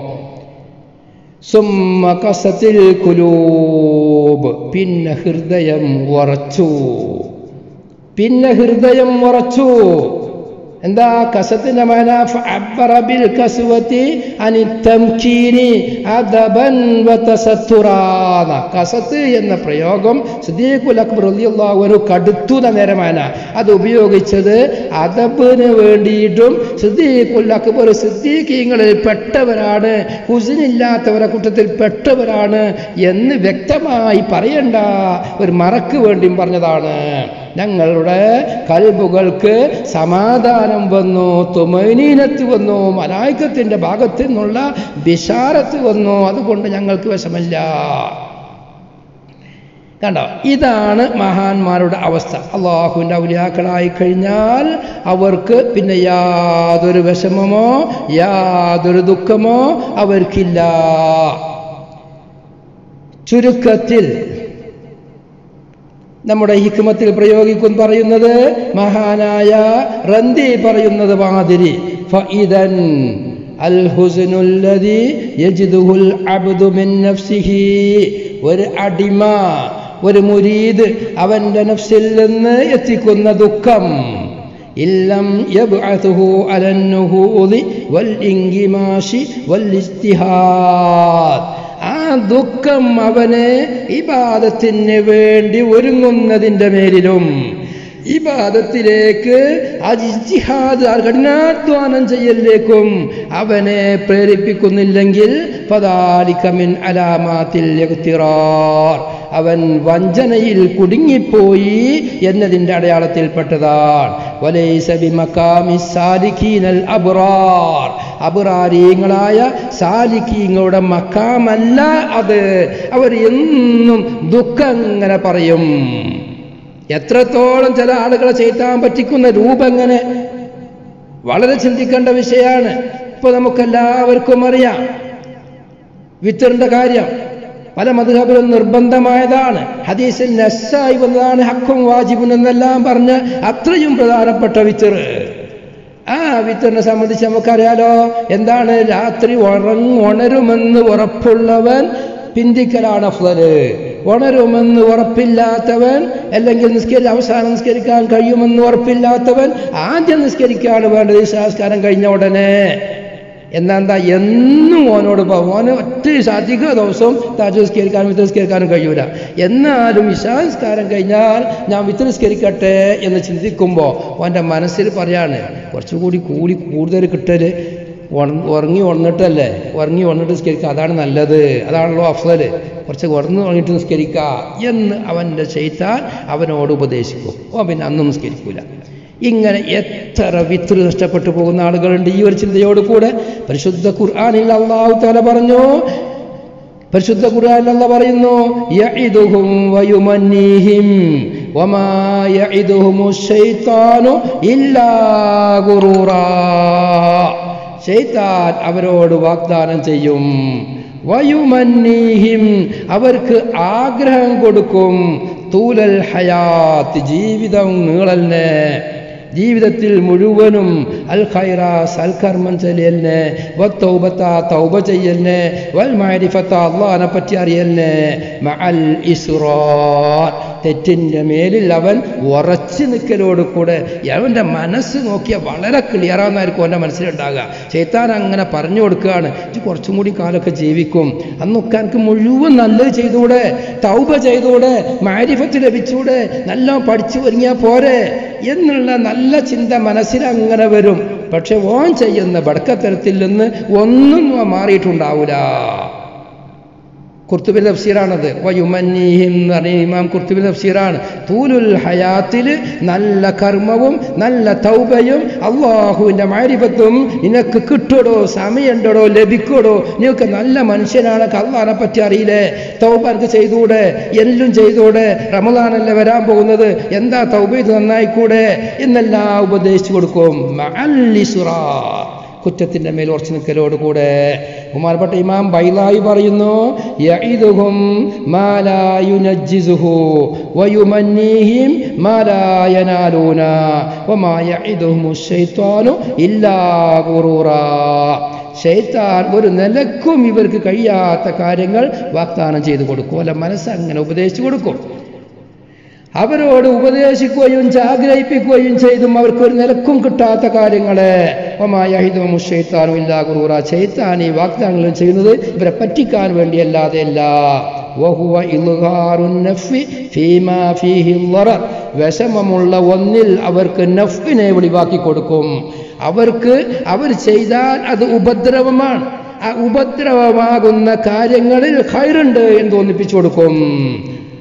സുമ്മ കസത്തിൽ കുലൂബ് പിന്നെ ഹൃദയം ഉറച്ചു പിന്നെ ഹൃദയം ഉറച്ചു എന്താ കസത്തിന്റെ മാന ഫഅബ്ബറ ബിൽ കസ്വതി അനി തംകീനി അദബൻ വതസത്തുറാന കസത്ത് എന്ന പ്രയോഗം സിദ്ദീഖുൽ അക്ബർ റളിയല്ലാഹു അൻഹു കടുത്തു എന്ന നേരമാന അത് ഉപയോഗിച്ചത് അദബിന് വേണ്ടിയിട്ടും സിദ്ദീഖുൽ അക്ബർ സിദ്ദീഖീങ്ങളിൽ പെട്ടവരാണ് ഹുസിനില്ലാത്തവരെ കൂട്ടത്തിൽ പെട്ടവരാണ് എന്ന് വ്യക്തമായി പറയണ്ട ഒരു മറക്ക് വേണ്ടിയും പറഞ്ഞതാണ് ഞങ്ങളുടെ കൽബുകൾക്ക് സമാധാനം വന്നു തുമനീനത്ത് വന്നു മലായിക്കത്തിൻ്റെ ഭാഗത്തു നിന്നുള്ള ബിഷാരത്ത് വന്നു അതുകൊണ്ട് ഞങ്ങൾക്ക് വിഷമല്ല കണ്ടോ ഇതാണ് മഹാന്മാരുടെ അവസ്ഥ അള്ളാഹുവിൻ്റെ ഔലിയാക്കളായി കഴിഞ്ഞാൽ അവർക്ക് പിന്നെ യാതൊരു വിഷമമോ യാതൊരു ദുഃഖമോ അവർക്കില്ല ചുരുക്കത്തിൽ നമ്മുടെ ഹിക്മത്തിൽ പ്രയോഗിക്കും പറയുന്നത് മഹാനായ റന്തി പറയുന്നത് മാതിരി ഫഇദൻ അൽ ഹുസ്നുല്ലദി യജിദുൽ അബ്ദു മിൻ നഫ്സിഹി ഒരു അടിമ ഒരു മുരീദ് അവന്റെ നഫ്സിൽ നിന്ന് എത്തിക്കുന്ന ദുഃഖം ഇല്ലം യബ്അതുഹു അലന്നുഹൂദി വൽ ഇൻഗിമാശി വൽ ഇസ്തിഹാദ് ആ ദുഃഖം അവനെ ഇബാദത്തിന് വേണ്ടി ഒരുങ്ങുന്നതിൻ്റെ മേലിലും ഇബാദത്തിലേക്ക് അജിഹാദ് കഠിനാധ്വാനം ചെയ്യലിലേക്കും അവനെ പ്രേരിപ്പിക്കുന്നില്ലെങ്കിൽ പദാലിക്കമിൻ അലാമാത്തിൽ ഇഖ്തിറാർ. അവൻ വഞ്ചനയിൽ കുടുങ്ങിപ്പോയി എന്നതിൻ്റെ അടയാളത്തിൽപ്പെട്ടതാണ് വലൈസ ബിമക്കാമി സാലിഖീനൽ അബ്റാർ അബ്റാരീങ്ങളായ സാലിഖീങ്ങളുടെ മക്കാമല്ല അത് അവർ എന്നും ദുഃഖം ഇങ്ങനെ പറയും എത്രത്തോളം ചില ആളുകളെ ചെയ്താൻ പറ്റിക്കുന്ന രൂപം എങ്ങനെ വളരെ ചിന്തിക്കേണ്ട വിഷയമാണ് ഇപ്പൊ നമുക്കെല്ലാവർക്കും അറിയാം വിത്തറിന്റെ കാര്യം പല മധുഹബിലും നിർബന്ധമായതാണ് ഹദീസിൽ നസ്സായി വന്നതാണ് ഹക്കും വാജിബുൻ എന്നെല്ലാം പറഞ്ഞ് അത്രയും പ്രധാനപ്പെട്ട വിത്തർ ആ വിത്തറിനെ സംബന്ധിച്ച് നമുക്കറിയാലോ എന്താണ് രാത്രി ഉറങ്ങ് ഉണരുമെന്ന് ഉറപ്പുള്ളവൻ പിന്തിക്കലാണ് അഫ്ലല് ഉണരുമെന്ന് ഉറപ്പില്ലാത്തവൻ അല്ലെങ്കിൽ നിസ്കരി അവസാനം നിസ്കരിക്കാൻ കഴിയുമെന്ന് ഉറപ്പില്ലാത്തവൻ ആദ്യം നിസ്കരിക്കുകയാണ് വേണ്ടത് ഈ സംസ്കാരം കഴിഞ്ഞ ഉടനെ എന്നാ എന്നും ഓനോട് പോകും ഓന് ഒറ്റ അധിക ദിവസവും താജ് നിസ്കരിക്കാനും വിത്ത് നിസ്കരിക്കാനും കഴിയൂല എന്നാലും ഇശാസ്കാരം കഴിഞ്ഞാൽ ഞാൻ വിത്ത് നിസ്കരിക്കട്ടെ എന്ന് ചിന്തിക്കുമ്പോൾ ഓൻ്റെ മനസ്സിൽ പറയാണ് കുറച്ചുകൂടി കൂടി കൂടുതൽ കിട്ടല് ഉണ- ഉറങ്ങി ഉണർന്നിട്ടല്ലേ ഉറങ്ങി ഉണർന്നിട്ട് നിസ്കരിക്കുക അതാണ് നല്ലത് അതാണല്ലോ അഫ്സല് കുറച്ച് ഉറങ്ങി ഉറങ്ങിയിട്ട് നിസ്കരിക്കുക എന്ന് അവൻ്റെ ചെയ്താൽ അവനോട് ഉപദേശിക്കും ഓ പിന്നെ അന്നും നിസ്കരിക്കൂല ഇങ്ങനെ എത്ര വിത്ത് നഷ്ടപ്പെട്ടു പോകുന്ന ആളുകളുണ്ട് ഈ ഒരു ചിന്തയോട് കൂടെ പരിശുദ്ധ ഖുർആാനിൽ അള്ളാഹു തല പറഞ്ഞു പരിശുദ്ധ ഖുർആനിൽ അല്ല പറയുന്നു യഇദുഹും വയുമന്നീഹിം വമാ യഇദുഹുമു ശൈത്താനു ഇല്ലാ ഗുറൂറാ ശൈത്താൻ അവരോട് വാഗ്ദാനം ചെയ്യും വയുമന്നീഹിം അവർക്ക് ആഗ്രഹം കൊടുക്കും തൂലൽ ഹയാത്ത് ജീവിതം നീളലിനെ ജീവിതത്തിൽ മുഴുവനും അൽ ഖൈറ സൽക്കർമ്മം ചെയ്യലിനെ വത്തൗബത്ത തൗബ ചെയ്യലിനെ വൽ മാരിഫത്ത അള്ളാഹിനെ പറ്റി അറിയലിനെ മഅൽ ഇസ്റാർ തെറ്റിൻ്റെ മേലിൽ അവൻ ഉറച്ചു നിൽക്കലോട് കൂടെ അവൻ്റെ മനസ്സ് നോക്കിയാൽ വളരെ ക്ലിയറാന്നായിരിക്കും അവൻ്റെ മനസ്സിലുണ്ടാകുക ചേത്താൻ അങ്ങനെ പറഞ്ഞു കൊടുക്കുകയാണ് ഇത് കുറച്ചും കൂടി കാലമൊക്കെ ജീവിക്കും അന്നൊക്കെ എനിക്ക് മുഴുവൻ നല്ലത് ചെയ്തുകൂടെ തൗബ ചെയ്തുകൂടെ മാരിഫത്ത് ലഭിച്ചൂടെ നല്ല പഠിച്ചു ഒരുങ്ങിയാൽ പോരെ എന്നുള്ള നല്ല ചിന്ത മനസ്സിൽ അങ്ങനെ വരും പക്ഷെ ഓൻ ചെയ്യുന്ന ബടക്കത്തരത്തിൽ നിന്ന് ഒന്നും ഓൻ മാറിയിട്ടുണ്ടാവില്ല കുർത്തുബി തഫ്സീറാണത് വയുമന്നീഹിം എന്ന് പറഞ്ഞ ഇമാം കുർത്തുബി തഫ്സീറാണ് തൂലുൽ ഹയാത്തിൽ നല്ല കർമ്മവും നല്ല തൗബയും അള്ളാഹുവിൻ്റെ മാരിഫത്തും നിനക്ക് കിട്ടുടോ സമയമുണ്ടോ ലഭിക്കൂടോ നിനക്ക് നല്ല മനുഷ്യനാണ് അള്ളാഹിനെ പറ്റി അറിയില്ലേ തൗബ എനിക്ക് ചെയ്തൂടെ എല്ലാം ചെയ്തൂടെ റമദാനല്ലേ വരാൻ പോകുന്നത് എന്താ തൗബ ഇത് നന്നായിക്കൂടെ എന്നെല്ലാം ഉപദേശിച്ചു കൊടുക്കും മഅൽ ഇസ്റാർ കുറ്റത്തിൻ്റെ മേൽ ഉറച്ചു നിൽക്കലോട് കൂടെ ബഹുമാനപ്പെട്ട ഇമാം ബൈലായി പറയുന്നു യഇദുഹും മാ ലാ യുനജ്ജിസുഹു വയുമന്നീഹിം മാ ലാ യനാലൂന വമാ യഇദുഹുമു ശൈത്വാനു ഇല്ലാ ഗുറൂറാ ശൈത്താൻ ഒരു നിലക്കും ഇവർക്ക് കഴിയാത്ത കാര്യങ്ങൾ വാഗ്ദാനം ചെയ്തു കൊടുക്കും അല്ല മനസ്സ് അങ്ങനെ ഉപദേശിച്ചു കൊടുക്കും അവരോട് ഉപദേശിക്കുകയും ആഗ്രഹിപ്പിക്കുകയും ചെയ്തും അവർക്ക് ഒരു നിലക്കും കിട്ടാത്ത കാര്യങ്ങളെ ഒമായഹിതവും ഷെയ്ത്താനും ഇല്ലാ കുറൂറ ചെയ്ത്താൻ ഈ വാഗ്ദാനങ്ങളും ചെയ്യുന്നത് ഇവരെ പറ്റിക്കാൻ വേണ്ടിയല്ലാതെ അല്ല വഹുവ ഇൽഗാറുൻ നഫ്ഇ ഫീമാ ഫീഹി ളറർ വിഷമമുള്ള ഒന്നിൽ അവർക്ക് നഫ്ഇനെ വെളിവാക്കി കൊടുക്കും അവർക്ക് അവർ ചെയ്താൽ അത് ഉപദ്രവമാണ് ആ ഉപദ്രവമാകുന്ന കാര്യങ്ങളിൽ ഹൈറുണ്ട് എന്ന് തോന്നിപ്പിച്ചു കൊടുക്കും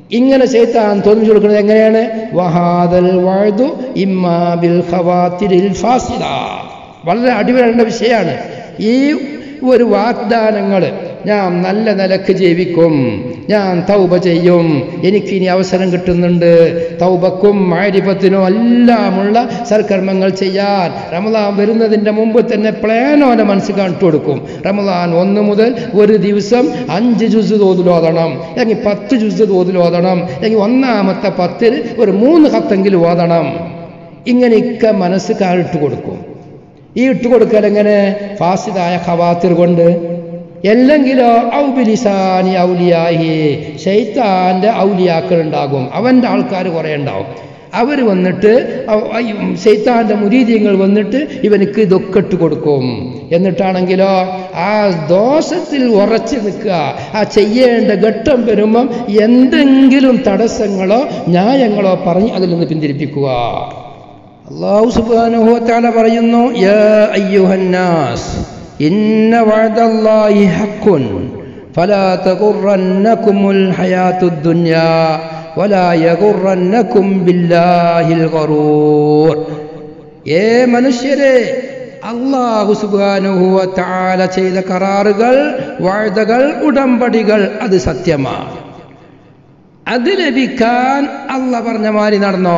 ഇങ്ങനെ ചെയ്താൻ തോന്നിച്ചു കൊടുക്കുന്നത് എങ്ങനെയാണ് വഹാദൽ വഴുതു ഇമ്മാബിൽ ഖവാത്തിരിൽ ഫാസിദ വളരെ അടിവരേണ്ട വിഷയമാണ് ഈ ഒരു വാഗ്ദാനങ്ങൾ ഞാൻ നല്ല നിലക്ക് ജീവിക്കും ഞാൻ തൗബ ചെയ്യും എനിക്കിനി അവസരം കിട്ടുന്നുണ്ട് തൗബക്കും മാരിഫത്തിനും എല്ലാമുള്ള സൽക്കർമ്മങ്ങൾ ചെയ്യാൻ റമദാൻ വരുന്നതിൻ്റെ മുമ്പ് തന്നെ പ്ലാനോനെ മനസ്സിൽ കാണിച്ചു കൊടുക്കും റമദാൻ ഒന്ന് മുതൽ ഒരു ദിവസം അഞ്ച് ജുസ് തോതിലോതണം അല്ലെങ്കിൽ പത്ത് ജുസ് തോതിലോതണം അല്ലെങ്കിൽ ഒന്നാമത്തെ പത്തിൽ ഒരു മൂന്ന് കത്തെങ്കിലും ഓതണം ഇങ്ങനെയൊക്കെ മനസ്സ് കാണിട്ട് കൊടുക്കും ഈ ഇട്ടുകൊടുക്കൽ എങ്ങനെ ഫാസിദായ ഖവാത്തിർ കൊണ്ട് അല്ലെങ്കിലോ ഔബിലിസാനി ഔലിയാഹി ഷെയ്ത്താൻ്റെ ഔലിയാക്കൾ ഉണ്ടാകും അവൻ്റെ ആൾക്കാർ കുറേ ഉണ്ടാവും അവർ വന്നിട്ട് ഷെയ്ത്താൻ്റെ മുരീദ്യങ്ങൾ വന്നിട്ട് ഇവനക്ക് ഇതൊക്കെ ഇട്ട് കൊടുക്കും എന്നിട്ടാണെങ്കിലോ ആ ദോഷത്തിൽ ഉറച്ചു നിൽക്കുക ആ ചെയ്യേണ്ട ഘട്ടം വരുമ്പം എന്തെങ്കിലും തടസ്സങ്ങളോ ന്യായങ്ങളോ പറഞ്ഞ് അതിൽ നിന്ന് പിന്തിരിപ്പിക്കുക അള്ളാഹു സുബ്ഹാനഹു വതആല പറയുന്നു യാ അയ്യുഹന്നാസ് ഇന്ന വഅദല്ലാഹി ഹഖ്ഖുൻ ഫലാ തഗുറന്നകുമുൽ ഹയാത്തുദ് ദുനിയാ വലാ യഗുറന്നകും ബില്ലാഹിൽ ഗറൂർ ഏ മനുഷ്യരെ അള്ളാഹു സുബ്ഹാനഹു വതആല ചെയ്ത കരാറുകൾ വാഴ്തകൾ ഉടമ്പടികൾ അത് സത്യമാണ് അത് ലഭിക്കാൻ അല്ല പറഞ്ഞ മാതിരി നടന്നോ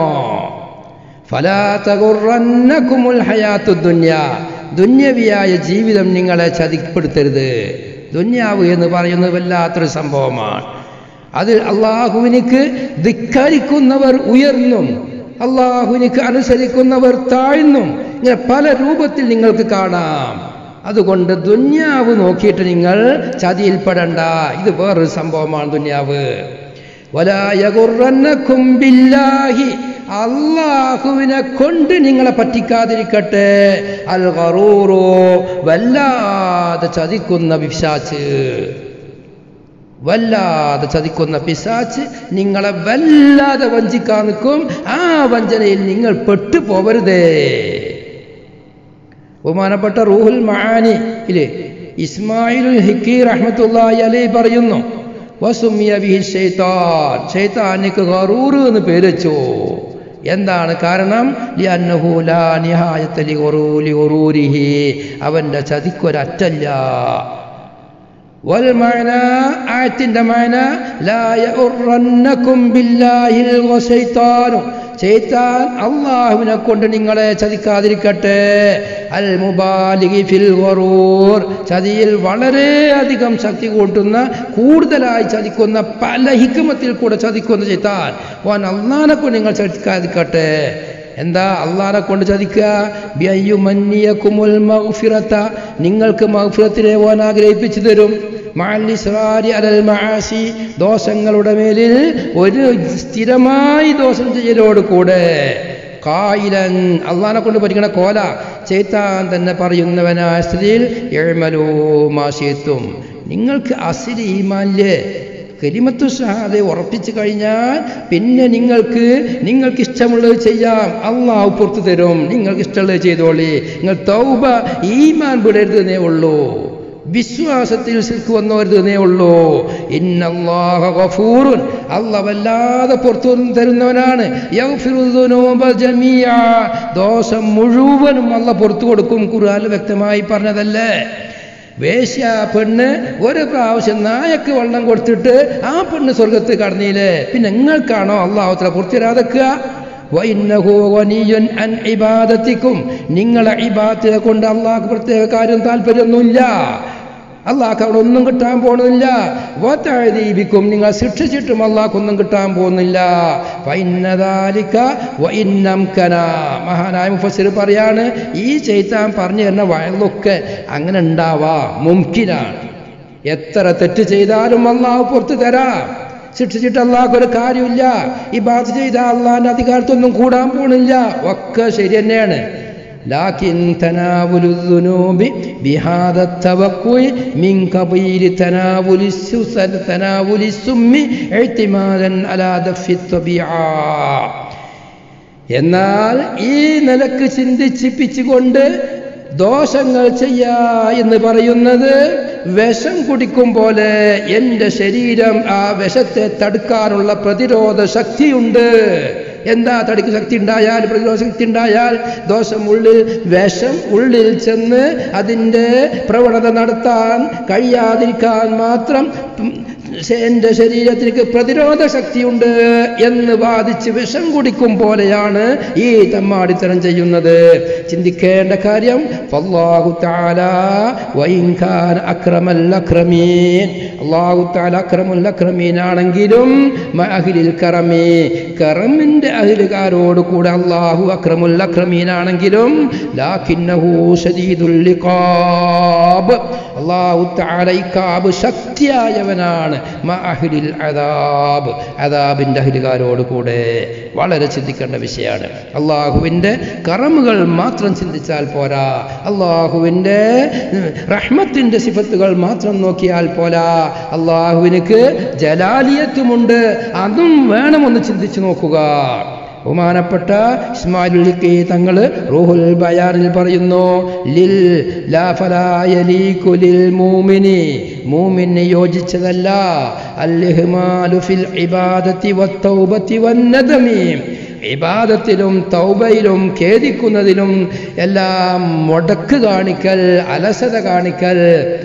ഫലാതകുറന്നകുമുൽ ഹയാത്തു ദുന്യ ദുന്യവിയായ ജീവിതം നിങ്ങളെ ചതിപ്പെടുത്തരുത് ദുന്യാവ് എന്ന് പറയുന്നത് വല്ലാത്തൊരു സംഭവമാണ് അത് അള്ളാഹുവിനിക്ക് ധിക്കരിക്കുന്നവർ ഉയർന്നും അള്ളാഹുവിനിക്ക് അനുസരിക്കുന്നവർ താഴ്ന്നും ഇങ്ങനെ പല രൂപത്തിൽ നിങ്ങൾക്ക് കാണാം അതുകൊണ്ട് ദുന്യാവ് നോക്കിയിട്ട് നിങ്ങൾ ചതിയിൽപ്പെടണ്ട ഇത് വേറൊരു സംഭവമാണ് ദുന്യാവ് വലായകുറന്നക്കും ബില്ലാഹി അള്ളാഹുവിനെ കൊണ്ട് നിങ്ങളെ പറ്റിക്കാതിരിക്കട്ടെ അൽ ഗറൂറോ വല്ലാതെ ചതിക്കുന്ന പിശാച്ച് വല്ലാതെ ചതിക്കുന്ന പിശാച്ച് നിങ്ങളെ വല്ലാതെ വഞ്ചിക്കാൻ നിൽക്കും ആ വഞ്ചനയിൽ നിങ്ങൾ പെട്ടു പോവരുതേ ബഹുമാനപ്പെട്ട റൂഹുൽ മഹാനി ഇല്ലേ ഇസ്മായിലുൽ ഹിക്കി റഹ്മത്തുള്ളാഹി അലൈഹി പറയുന്നു വസുമിയ ബിഹി ഷൈത്താൻ ഷൈത്താനിക്ക് ഗറൂർ എന്ന് പേര് വെച്ചു എന്താണ് കാരണം ലിഅന്നഹു ലാ നിഹായത ലിഗറൂലി ഗറൂരിഹി അവന്റെ ചതിക്കൊരറ്റല്ല والمعنى ആയത്തിന്റെ മാന ലാ യഉറന്നകും ബില്ലാഹിൽ വശൈത്താനു ചെയ്താൻ അള്ളാഹുവിനെ കൊണ്ട് നിങ്ങളെ ചതിക്കാതിരിക്കട്ടെ അൽ മുബാലിഗി ഫിൽ ഗറൂർ ചതിയിൽ വളരെയധികം ശക്തി കൂട്ടുന്ന കൂടുതലായി ചതിക്കുന്ന പല ഹിക്കുമത്തിൽ കൂടെ ചതിക്കുന്ന ചെയ്താൻ ഓൻ അള്ളാഹിനെ കൊണ്ട് നിങ്ങൾ ചതിക്കാതിരിക്കട്ടെ എന്താ അള്ളാഹിനെ കൊണ്ട് ചതിക്കുക ബിയ്യുമന്നിയക്കുമുൽ മഗ്ഫിറത നിങ്ങൾക്ക് മഗ്ഫിറത്തിനെ ഓൻ ആഗ്രഹിപ്പിച്ചു തരും മാലിസ്രാരി അലൽ മഹാസി ദോഷങ്ങളുടെ മേലിൽ ഒരു സ്ഥിരമായി ദോഷം ചെയ്യലോട് കൂടെ കായിലൻ അള്ളാഹിനെ കൊണ്ട് പഠിക്കണ കോല ചെയ്ത്താൻ തന്നെ പറയുന്നവനായ സ്ഥിതിയിൽ എഴുമലോ മാശയത്വം നിങ്ങൾക്ക് അസിരി ഈമാല്ലേ കരിമത്തു ഷഹാദെ ഉറപ്പിച്ചു കഴിഞ്ഞാൽ പിന്നെ നിങ്ങൾക്ക് നിങ്ങൾക്ക് ഇഷ്ടമുള്ളത് ചെയ്യാം അള്ളാഹു പുറത്തു തരും നിങ്ങൾക്ക് ഇഷ്ടമുള്ളത് ചെയ്തോളി നിങ്ങൾ തൗബ ഈമാൻ വിടരുതെന്നേ ഉള്ളൂ വിശ്വാസത്തിൽ സിൽക്ക് വന്നവരുതെന്നേ ഉള്ളൂ ഇന്നല്ലാഹ ഗഫൂറുൻ അല്ല വല്ലാതെ പുറത്തു തരുന്നവനാണ് ദോഷം മുഴുവനും അല്ല പുറത്തു കൊടുക്കും ഖുർആാനിൽ വ്യക്തമായി പറഞ്ഞതല്ലേ വേശ്യ പെണ്ണ് ഒരു പ്രാവശ്യം നായക്ക് വെള്ളം കൊടുത്തിട്ട് ആ പെണ്ണ് സ്വർഗത്ത് കടന്നില്ലേ പിന്നെ നിങ്ങൾക്കാണോ അള്ളാഹുത്ര പൂർത്തിരാതെക്കുക അൻ ഇബാദത്തിക്കും നിങ്ങളെ ഇബാത്തിനെ കൊണ്ട് അള്ളാഹ് പ്രത്യേക കാര്യം താല്പര്യമൊന്നുമില്ല അള്ളാഹ് അവിടെ ഒന്നും കിട്ടാൻ പോകുന്നില്ല വത്താഴദീപിക്കും നിങ്ങൾ ശിക്ഷിച്ചിട്ടും അള്ളാഹ്ക്കൊന്നും കിട്ടാൻ പോകുന്നില്ല വൈന്നതാലിക്ക വൈന്നംകന മഹാനായ മുഫസിർ പറയാണ് ഈ ചെയ്ത്താൻ പറഞ്ഞു തരുന്ന വയലൊക്കെ അങ്ങനെ ഉണ്ടാവാ മുംകിനാണ് എത്ര തെറ്റ് ചെയ്താലും അള്ളാഹു പുറത്ത് തരാം ശിക്ഷിച്ചിട്ട് അള്ളാഹ് ഒരു കാര്യമില്ല ഈ ബാധ ചെയ്ത അള്ളാഹിന്റെ അധികാരത്തൊന്നും കൂടാൻ പോണില്ല ഒക്കെ ശരി തന്നെയാണ് لكن تناول الذنوب بهذا التوقع من قبيل تناول السوسن تناول السم اعتمادا على دف الطبيعة എന്നാൽ ഈ നിലക്ക് ചിന്തിച്ചിപ്പിച്ചുകൊണ്ട് ദോഷങ്ങൾ ചെയ്യാ എന്ന് പറയുന്നത് വിഷം കുടിക്കും പോലെ എൻ്റെ ശരീരം ആ വിഷത്തെ തടുക്കാനുള്ള പ്രതിരോധ ശക്തിയുണ്ട് എന്താ തടിക്ക് ശക്തി ഉണ്ടായാൽ പ്രതിരോധ ശക്തി ഉണ്ടായാൽ ദോഷം ഉള്ളിൽ വിഷം ഉള്ളിൽ ചെന്ന് അതിൻ്റെ പ്രവണത നടത്താൻ കഴിയാതിരിക്കാൻ മാത്രം ഉം, എൻ്റെ ശരീരത്തിലേക്ക് പ്രതിരോധ ശക്തിയുണ്ട് എന്ന് വാദിച്ച് വിഷം കുടിക്കും പോലെയാണ് ഈ തമ്മാടിത്തരം ചെയ്യുന്നത് ചിന്തിക്കേണ്ട കാര്യം ഫല്ലാഹു തആല വഇൻ കാന അക്രമൽ അക്രമീൻ അല്ലാഹു തആല അക്രമുൽ അക്രമീൻ ആണെങ്കിലും മഅഹ്ലിൽ കറമി കറമിൻ്റെ അഹ്ലുകാരോട് കൂടെ അല്ലാഹു അക്രമുൽ അക്രമീൻ ആണെങ്കിലും ലാകിന്നഹു ശദീദുൽ ലിഖാബ് അല്ലാഹു തആല ഇക്കാബ് ശക്തിയായവനാണ് മഅഹ്ലിൽ അദാബ് അദാബിൻ്റെ അഹ്ലുകാരോട് കൂടെ വളരെ ചിന്തിക്കേണ്ട വിഷയമാണ് അള്ളാഹുവിൻ്റെ കറമുകൾ മാത്രം ചിന്തിച്ചാൽ പോരാ അള്ളാഹുവിൻ്റെ റഹ്മത്തിൻ്റെ സിഫത്തുകൾ മാത്രം നോക്കിയാൽ പോരാ അള്ളാഹുവിനക്ക് ജലാലിയത്തുമുണ്ട് അതും വേണമെന്ന് ചിന്തിച്ചു നോക്കുക ബഹുമാനപ്പെട്ട ഇസ്മായിലുൽ തങ്ങൾ റൂഹുൽ ബയാനിൽ പറയുന്നു ലിൽ ലാ ഫലാ യലീകു ലിൽ മൂമിനി മൂമിന് യോജിച്ചതല്ല അൽഹിമാലു ഫിൽ ഇബാദത്തി വത്തൗബത്തി വന്നദമി ഇബാദത്തിലും തൗബയിലും ഖേദിക്കുന്നതിലും എല്ലാം മുടക്ക് കാണിക്കൽ അലസത കാണിക്കൽ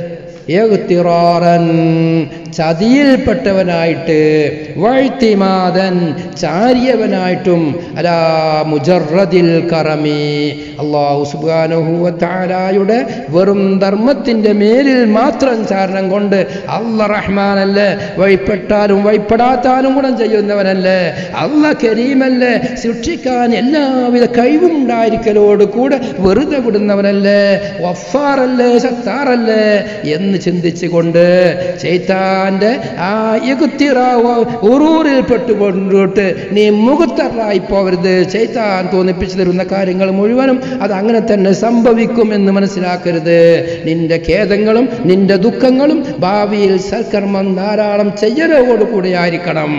ഏകുത്തിറാറൻ ചതിയിൽപ്പെട്ടവനായിട്ട് വഴ്ത്തിമാതൻ ചാരിയവനായിട്ടും അലാ മുജറദിൽ കറമി അള്ളാഹു സുബാനുഹൂവത്താലായുടെ വെറും ധർമ്മത്തിൻ്റെ മേലിൽ മാത്രം ചാരണം കൊണ്ട് അല്ല റഹ്മാനല്ലേ വഴിപ്പെട്ടാലും വഴിപ്പെടാത്താലും ഗുണം ചെയ്യുന്നവനല്ലേ അല്ല കരീമല്ലേ ശിക്ഷിക്കാൻ എല്ലാവിധ കഴിവും ഉണ്ടായിരിക്കലോട് കൂടെ വെറുതെ വിടുന്നവനല്ലേ വഫാറല്ലേ സത്താറല്ലേ എന്ന് ചിന്തിച്ചുകൊണ്ട് ചെയ്ത്താൻ്റെ ആ യുക്തിറാവോ ഉറൂറിൽ പെട്ടുകൊണ്ടിട്ട് നീ മുഖത്തറായി പോകരുത് ചെയ്ത്താൻ തോന്നിപ്പിച്ചു തരുന്ന കാര്യങ്ങൾ മുഴുവനും അത് അങ്ങനെ തന്നെ സംഭവിക്കും എന്ന് മനസ്സിലാക്കരുത് നിന്റെ ഖേദങ്ങളും നിന്റെ ദുഃഖങ്ങളും ഭാവിയിൽ സൽക്കർമ്മം ധാരാളം ചെയ്യലോടുകൂടെ ആയിരിക്കണം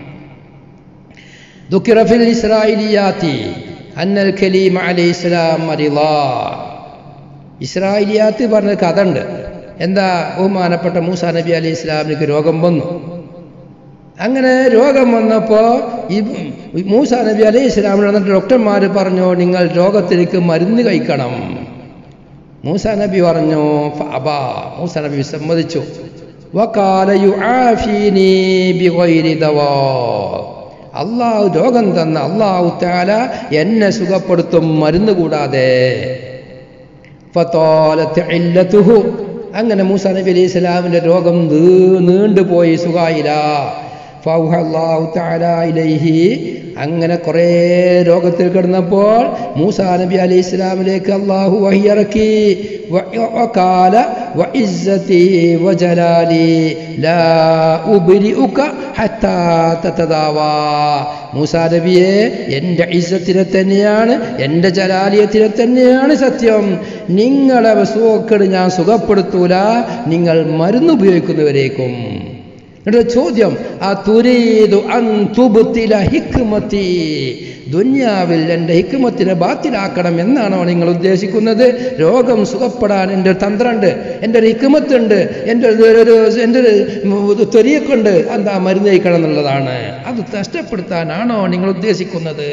ദുഃഖിറഫിൽ ഇസ്രായേലിയാത്തി അന്നൽ ഖലീം അലൈഹി ഇസ്ലാം മരിളാ ഇസ്രായേലിയാത്ത് പറഞ്ഞ കഥ ഉണ്ട് എന്താ ബഹുമാനപ്പെട്ട മൂസ നബി അലൈഹി ഇസ്ലാമിലേക്ക് രോഗം വന്നു അങ്ങനെ രോഗം വന്നപ്പോൾ ഈ മൂസ നബി അലൈഹി ഇസ്ലാമിൽ വന്നിട്ട് ഡോക്ടർമാർ പറഞ്ഞു നിങ്ങൾ രോഗത്തിലേക്ക് മരുന്ന് കഴിക്കണം മൂസ നബി പറഞ്ഞു അബാ മൂസ നബി വിസമ്മതിച്ചു വക്കാല യുആഫീനി ബിഗൈരി ദവാ അള്ളാഹു രോഗം തന്ന അള്ളാഹു താല എന്നെ സുഖപ്പെടുത്തും മരുന്ന് കൂടാതെ ഫത്തോലത്ത് ഇല്ലത്തുഹു അങ്ങനെ മൂസ നബി അലൈഹി സ്വലാമിൻ്റെ രോഗം നീണ്ടുപോയി സുഖായില്ല ഫൗഹല്ലാഹു തആല ഇലൈഹി അങ്ങനെ കുറേ രോഗത്തിൽ കിടന്നപ്പോൾ മൂസ നബി അലൈഹി ഇസ്ലാമിലേക്ക് അള്ളാഹു വഹിയിറക്കി وقال وعزتي وجلالي لا أبرئك حتى تتداوى മൂസാ നബിയെ എൻ്റെ ഇസ്സത്തിനെ തന്നെയാണ് എൻ്റെ ജലാലിയത്തിനെ തന്നെയാണ് സത്യം നിങ്ങളെ സുഖക്കേട് ഞാൻ സുഖപ്പെടുത്തൂല നിങ്ങൾ മരുന്ന് ഉപയോഗിക്കുന്നവരേക്കും എന്നിട്ട് ചോദ്യം ആ തുരീതു അന്തുബുത്തില ഹിക്മത്തി ദുന്യാവിൽ എൻ്റെ ഹിക്മത്തിനെ ബാത്തിലാക്കണം എന്നാണോ നിങ്ങൾ ഉദ്ദേശിക്കുന്നത് രോഗം സുഖപ്പെടാൻ എൻ്റെ ഒരു തന്ത്രമുണ്ട് എൻ്റെ ഒരു ഹിക്മത്തുണ്ട് എൻ്റെ ഒരു എൻ്റെ ഒരു ത്വരിയൊക്കെയുണ്ട് എന്താ മരുന്ന് കഴിക്കണം എന്നുള്ളതാണ് അത് നഷ്ടപ്പെടുത്താനാണോ നിങ്ങൾ ഉദ്ദേശിക്കുന്നത്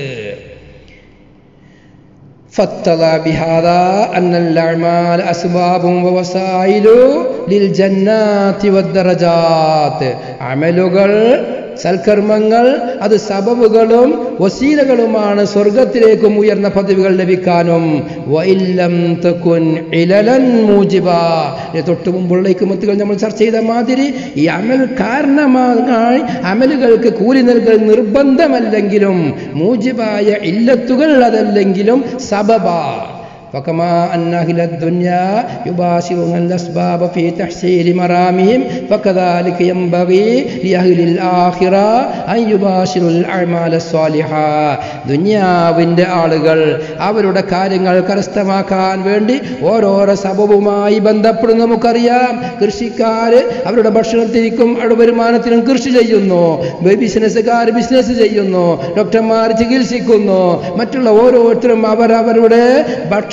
فاقتضى بهذا أن الأعمال أسباب ووسائل للجنات والدرجات عملുകൾ സൽക്കർമ്മങ്ങൾ അത് സബബുകളും വസീലകളുമാണ് സ്വർഗത്തിലേക്കും ഉയർന്ന പദവികൾ ലഭിക്കാനും വൈല്ലം തക്കുൻ ഇലലൻ മൂജിബ തൊട്ടു മുമ്പുള്ള ഹിക്കുമത്തുകൾ നമ്മൾ ചർച്ച ചെയ്ത മാതിരി ഈ അമൽ കാരണമായി അമലുകൾക്ക് കൂലി നൽകൽ നിർബന്ധമല്ലെങ്കിലും മൂജിബായ ഇല്ലത്തുകൾ അതല്ലെങ്കിലും സബബ فكما أن أهل الدنيا يباشرون الأسباب في تحصيل مرامهم فكذلك ينبغي لأهل الآخرة أن يباشروا الأعمال الصالحة ദുന്യാവിൻ്റെ ആളുകൾ അവരുടെ കാര്യങ്ങൾ കരസ്ഥമാക്കാൻ വേണ്ടി ഓരോരോ സബവുമായി ബന്ധപ്പെടുന്ന നമുക്കറിയാം കൃഷിക്കാർ അവരുടെ ഭക്ഷണത്തിനും അവരുടെ വരുമാനത്തിനും കൃഷി ചെയ്യുന്നു ബിസിനസ്സുകാർ ബിസിനസ് ചെയ്യുന്നു ഡോക്ടർമാർ ചികിത്സിക്കുന്നു മറ്റുള്ള ഓരോരുത്തരും അവരവരുടെ ഭക്ഷണ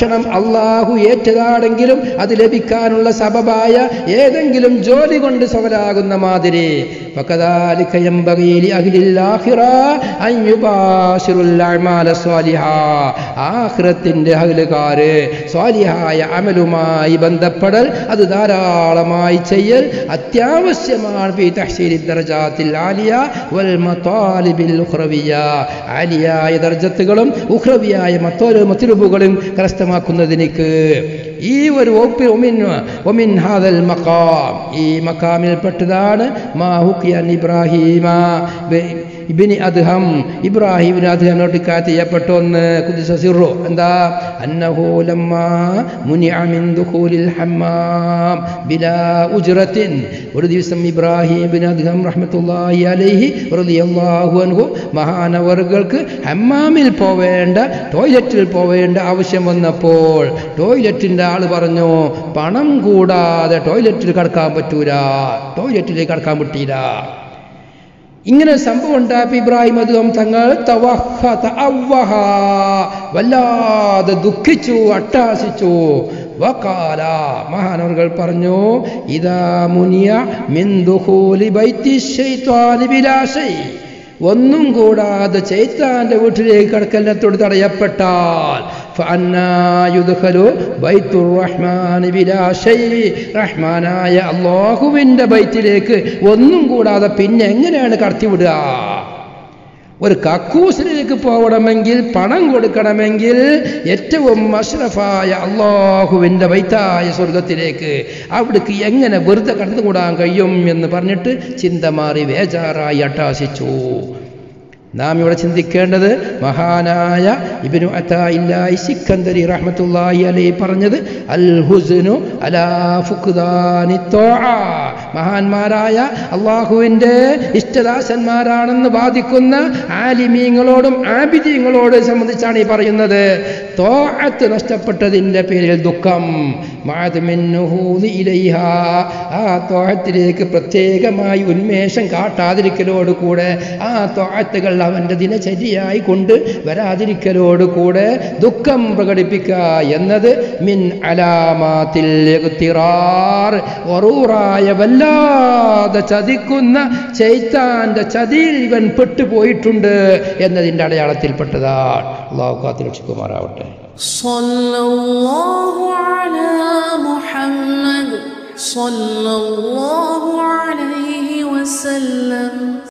ഭക്ഷണം അള്ളാഹു ഏറ്റതാണെങ്കിലും അത് ലഭിക്കാനുള്ള സബബായ ഏതെങ്കിലും ജോലി കൊണ്ട് സഫലാകുന്ന മാതിരി فكذلك ينبغي لأهل الآخرة أن يباشروا الأعمال الصالحة ആഖിറത്തിന്റെ അഹലുകാര് സ്വാലിഹായ അമലുമായി ബന്ധപ്പെടൽ അത് ധാരാളമായി ചെയ്യൽ അത്യാവശ്യമാണ് ഫീ തഹ്സീലി ദർജാത്തിൽ ആലിയ വൽ മതാലിബിൽ ഉഖ്റവിയ ആലിയായ ദർജത്തുകളും ഉഖ്റവിയായ മത്തോല് മത്തുലുബുകളും കരസ്ഥമാക്കുന്നതിനേക്ക് ഈ ഒരു ഒപ്പി ഒമിൻ ഒമിൻ ഹാദൽ മക്കാം ഈ മക്കാമിൽപ്പെട്ടതാണ് മാ ഹുക്കിയൻ ഇബ്രാഹീമ ബെ- ഇബിനി അദ്ഹം ഇബ്രാഹിമിന് അദ്ഹമിനോട്ട് കാറ്റ് ചെയ്യപ്പെട്ട ഒന്ന് കുദിസ സിറു എന്താ അന്നഹു ലമ്മ മുനിഅ മിൻ ദുഖൂലിൽ ഹമ്മാം ബിലാ ഉജ്റത്തിൻ ഒരു ദിവസം ഇബ്രാഹിം ബിൻ അദ്ഹം റഹ്മത്തുള്ളാഹി അലൈഹി റളിയല്ലാഹു അൻഹു മഹാനവറുകൾക്ക് ഹമ്മാമിൽ പോവേണ്ട ടോയ്ലറ്റിൽ പോവേണ്ട ആവശ്യം വന്നപ്പോൾ ടോയ്ലറ്റിൻ്റെ ആൾ പറഞ്ഞു പണം കൂടാതെ ടോയ്ലറ്റിൽ കടക്കാൻ പറ്റൂല ടോയ്ലറ്റിലേക്ക് കടക്കാൻ പറ്റിയില്ല ഇങ്ങനെ ഒരു സംഭവം ഉണ്ടായപ്പോൾ ഇബ്രാഹിം അതും തങ്ങൾ തവഹ തഅവ്വഹ വല്ലാതെ ദുഃഖിച്ചു അട്ടാസിച്ചു വകാല മഹാനവറുകൾ പറഞ്ഞു ഇതാ മുനിയ മിൻ ദുഖൂലി ബൈത്തി ശൈത്വാനി ബിലാ ശൈ ഒന്നും കൂടാതെ ചൈത്താന്റെ വീട്ടിലേക്ക് കടക്കലിനത്തോട് തടയപ്പെട്ടാൽ فأنا يدخل بيت الرحمن بلا شيء റഹ്മാനായ അള്ളാഹുവിൻ്റെ ബൈത്തിലേക്ക് ഒന്നും കൂടാതെ പിന്നെ എങ്ങനെയാണ് കടത്തിവിടുക ഒരു കക്കൂസിലേക്ക് പോകണമെങ്കിൽ പണം കൊടുക്കണമെങ്കിൽ ഏറ്റവും അഷ്റഫായ അള്ളാഹുവിൻ്റെ വൈത്തായ സ്വർഗത്തിലേക്ക് അവിടേക്ക് എങ്ങനെ വെറുതെ കടന്നുകൂടാൻ കഴിയും എന്ന് പറഞ്ഞിട്ട് ചിന്ത മാറി വേജാറായി അട്ടാസിച്ചു നാം ഇവിടെ ചിന്തിക്കേണ്ടത് മഹാനായ ഇബിനു അത്തായില്ലായി സിക്കന്ദരി റഹ്മത്തുള്ളാഹി അലൈഹി പറഞ്ഞത് അൽ ഹുസ്നു അലാ ഫുഖ്ദാനി ത്വാഅ. മഹാന്മാരായ അള്ളാഹുവിൻ്റെ ഇഷ്ടദാസന്മാരാണെന്ന് വാദിക്കുന്ന ആലിമീങ്ങളോടും ആബിദീങ്ങളോട് സംബന്ധിച്ചാണ് ഈ പറയുന്നത് തോഅത്ത് നഷ്ടപ്പെട്ടതിൻ്റെ പേരിൽ ദുഃഖം മഅദ് മിൻ നുഹൂദി ഇലൈഹാ. ആ തോഹത്തിലേക്ക് പ്രത്യേകമായി ഉന്മേഷം കാട്ടാതിരിക്കലോടുകൂടെ ആ തോഹത്തുകൾ അവൻ്റെ ദിനചര്യയായി കൊണ്ട് വരാതിരിക്കലോടുകൂടെ ദുഃഖം പ്രകടിപ്പിക്കുക എന്നത് മിൻ അലാമാത്തിൽ ഇഗ്തിറാർ. ഒറൂറായ വല്ലാതെ ചതിക്കുന്ന ചൈത്താന്റെ ചതിയിൽ ഇവൻ പെട്ടുപോയിട്ടുണ്ട് എന്നതിൻ്റെ അടയാളത്തിൽപ്പെട്ടതാണ് അള്ളാഹു കാത്തു രക്ഷിക്കുമാറാവട്ടെ صلى الله على محمد صلى الله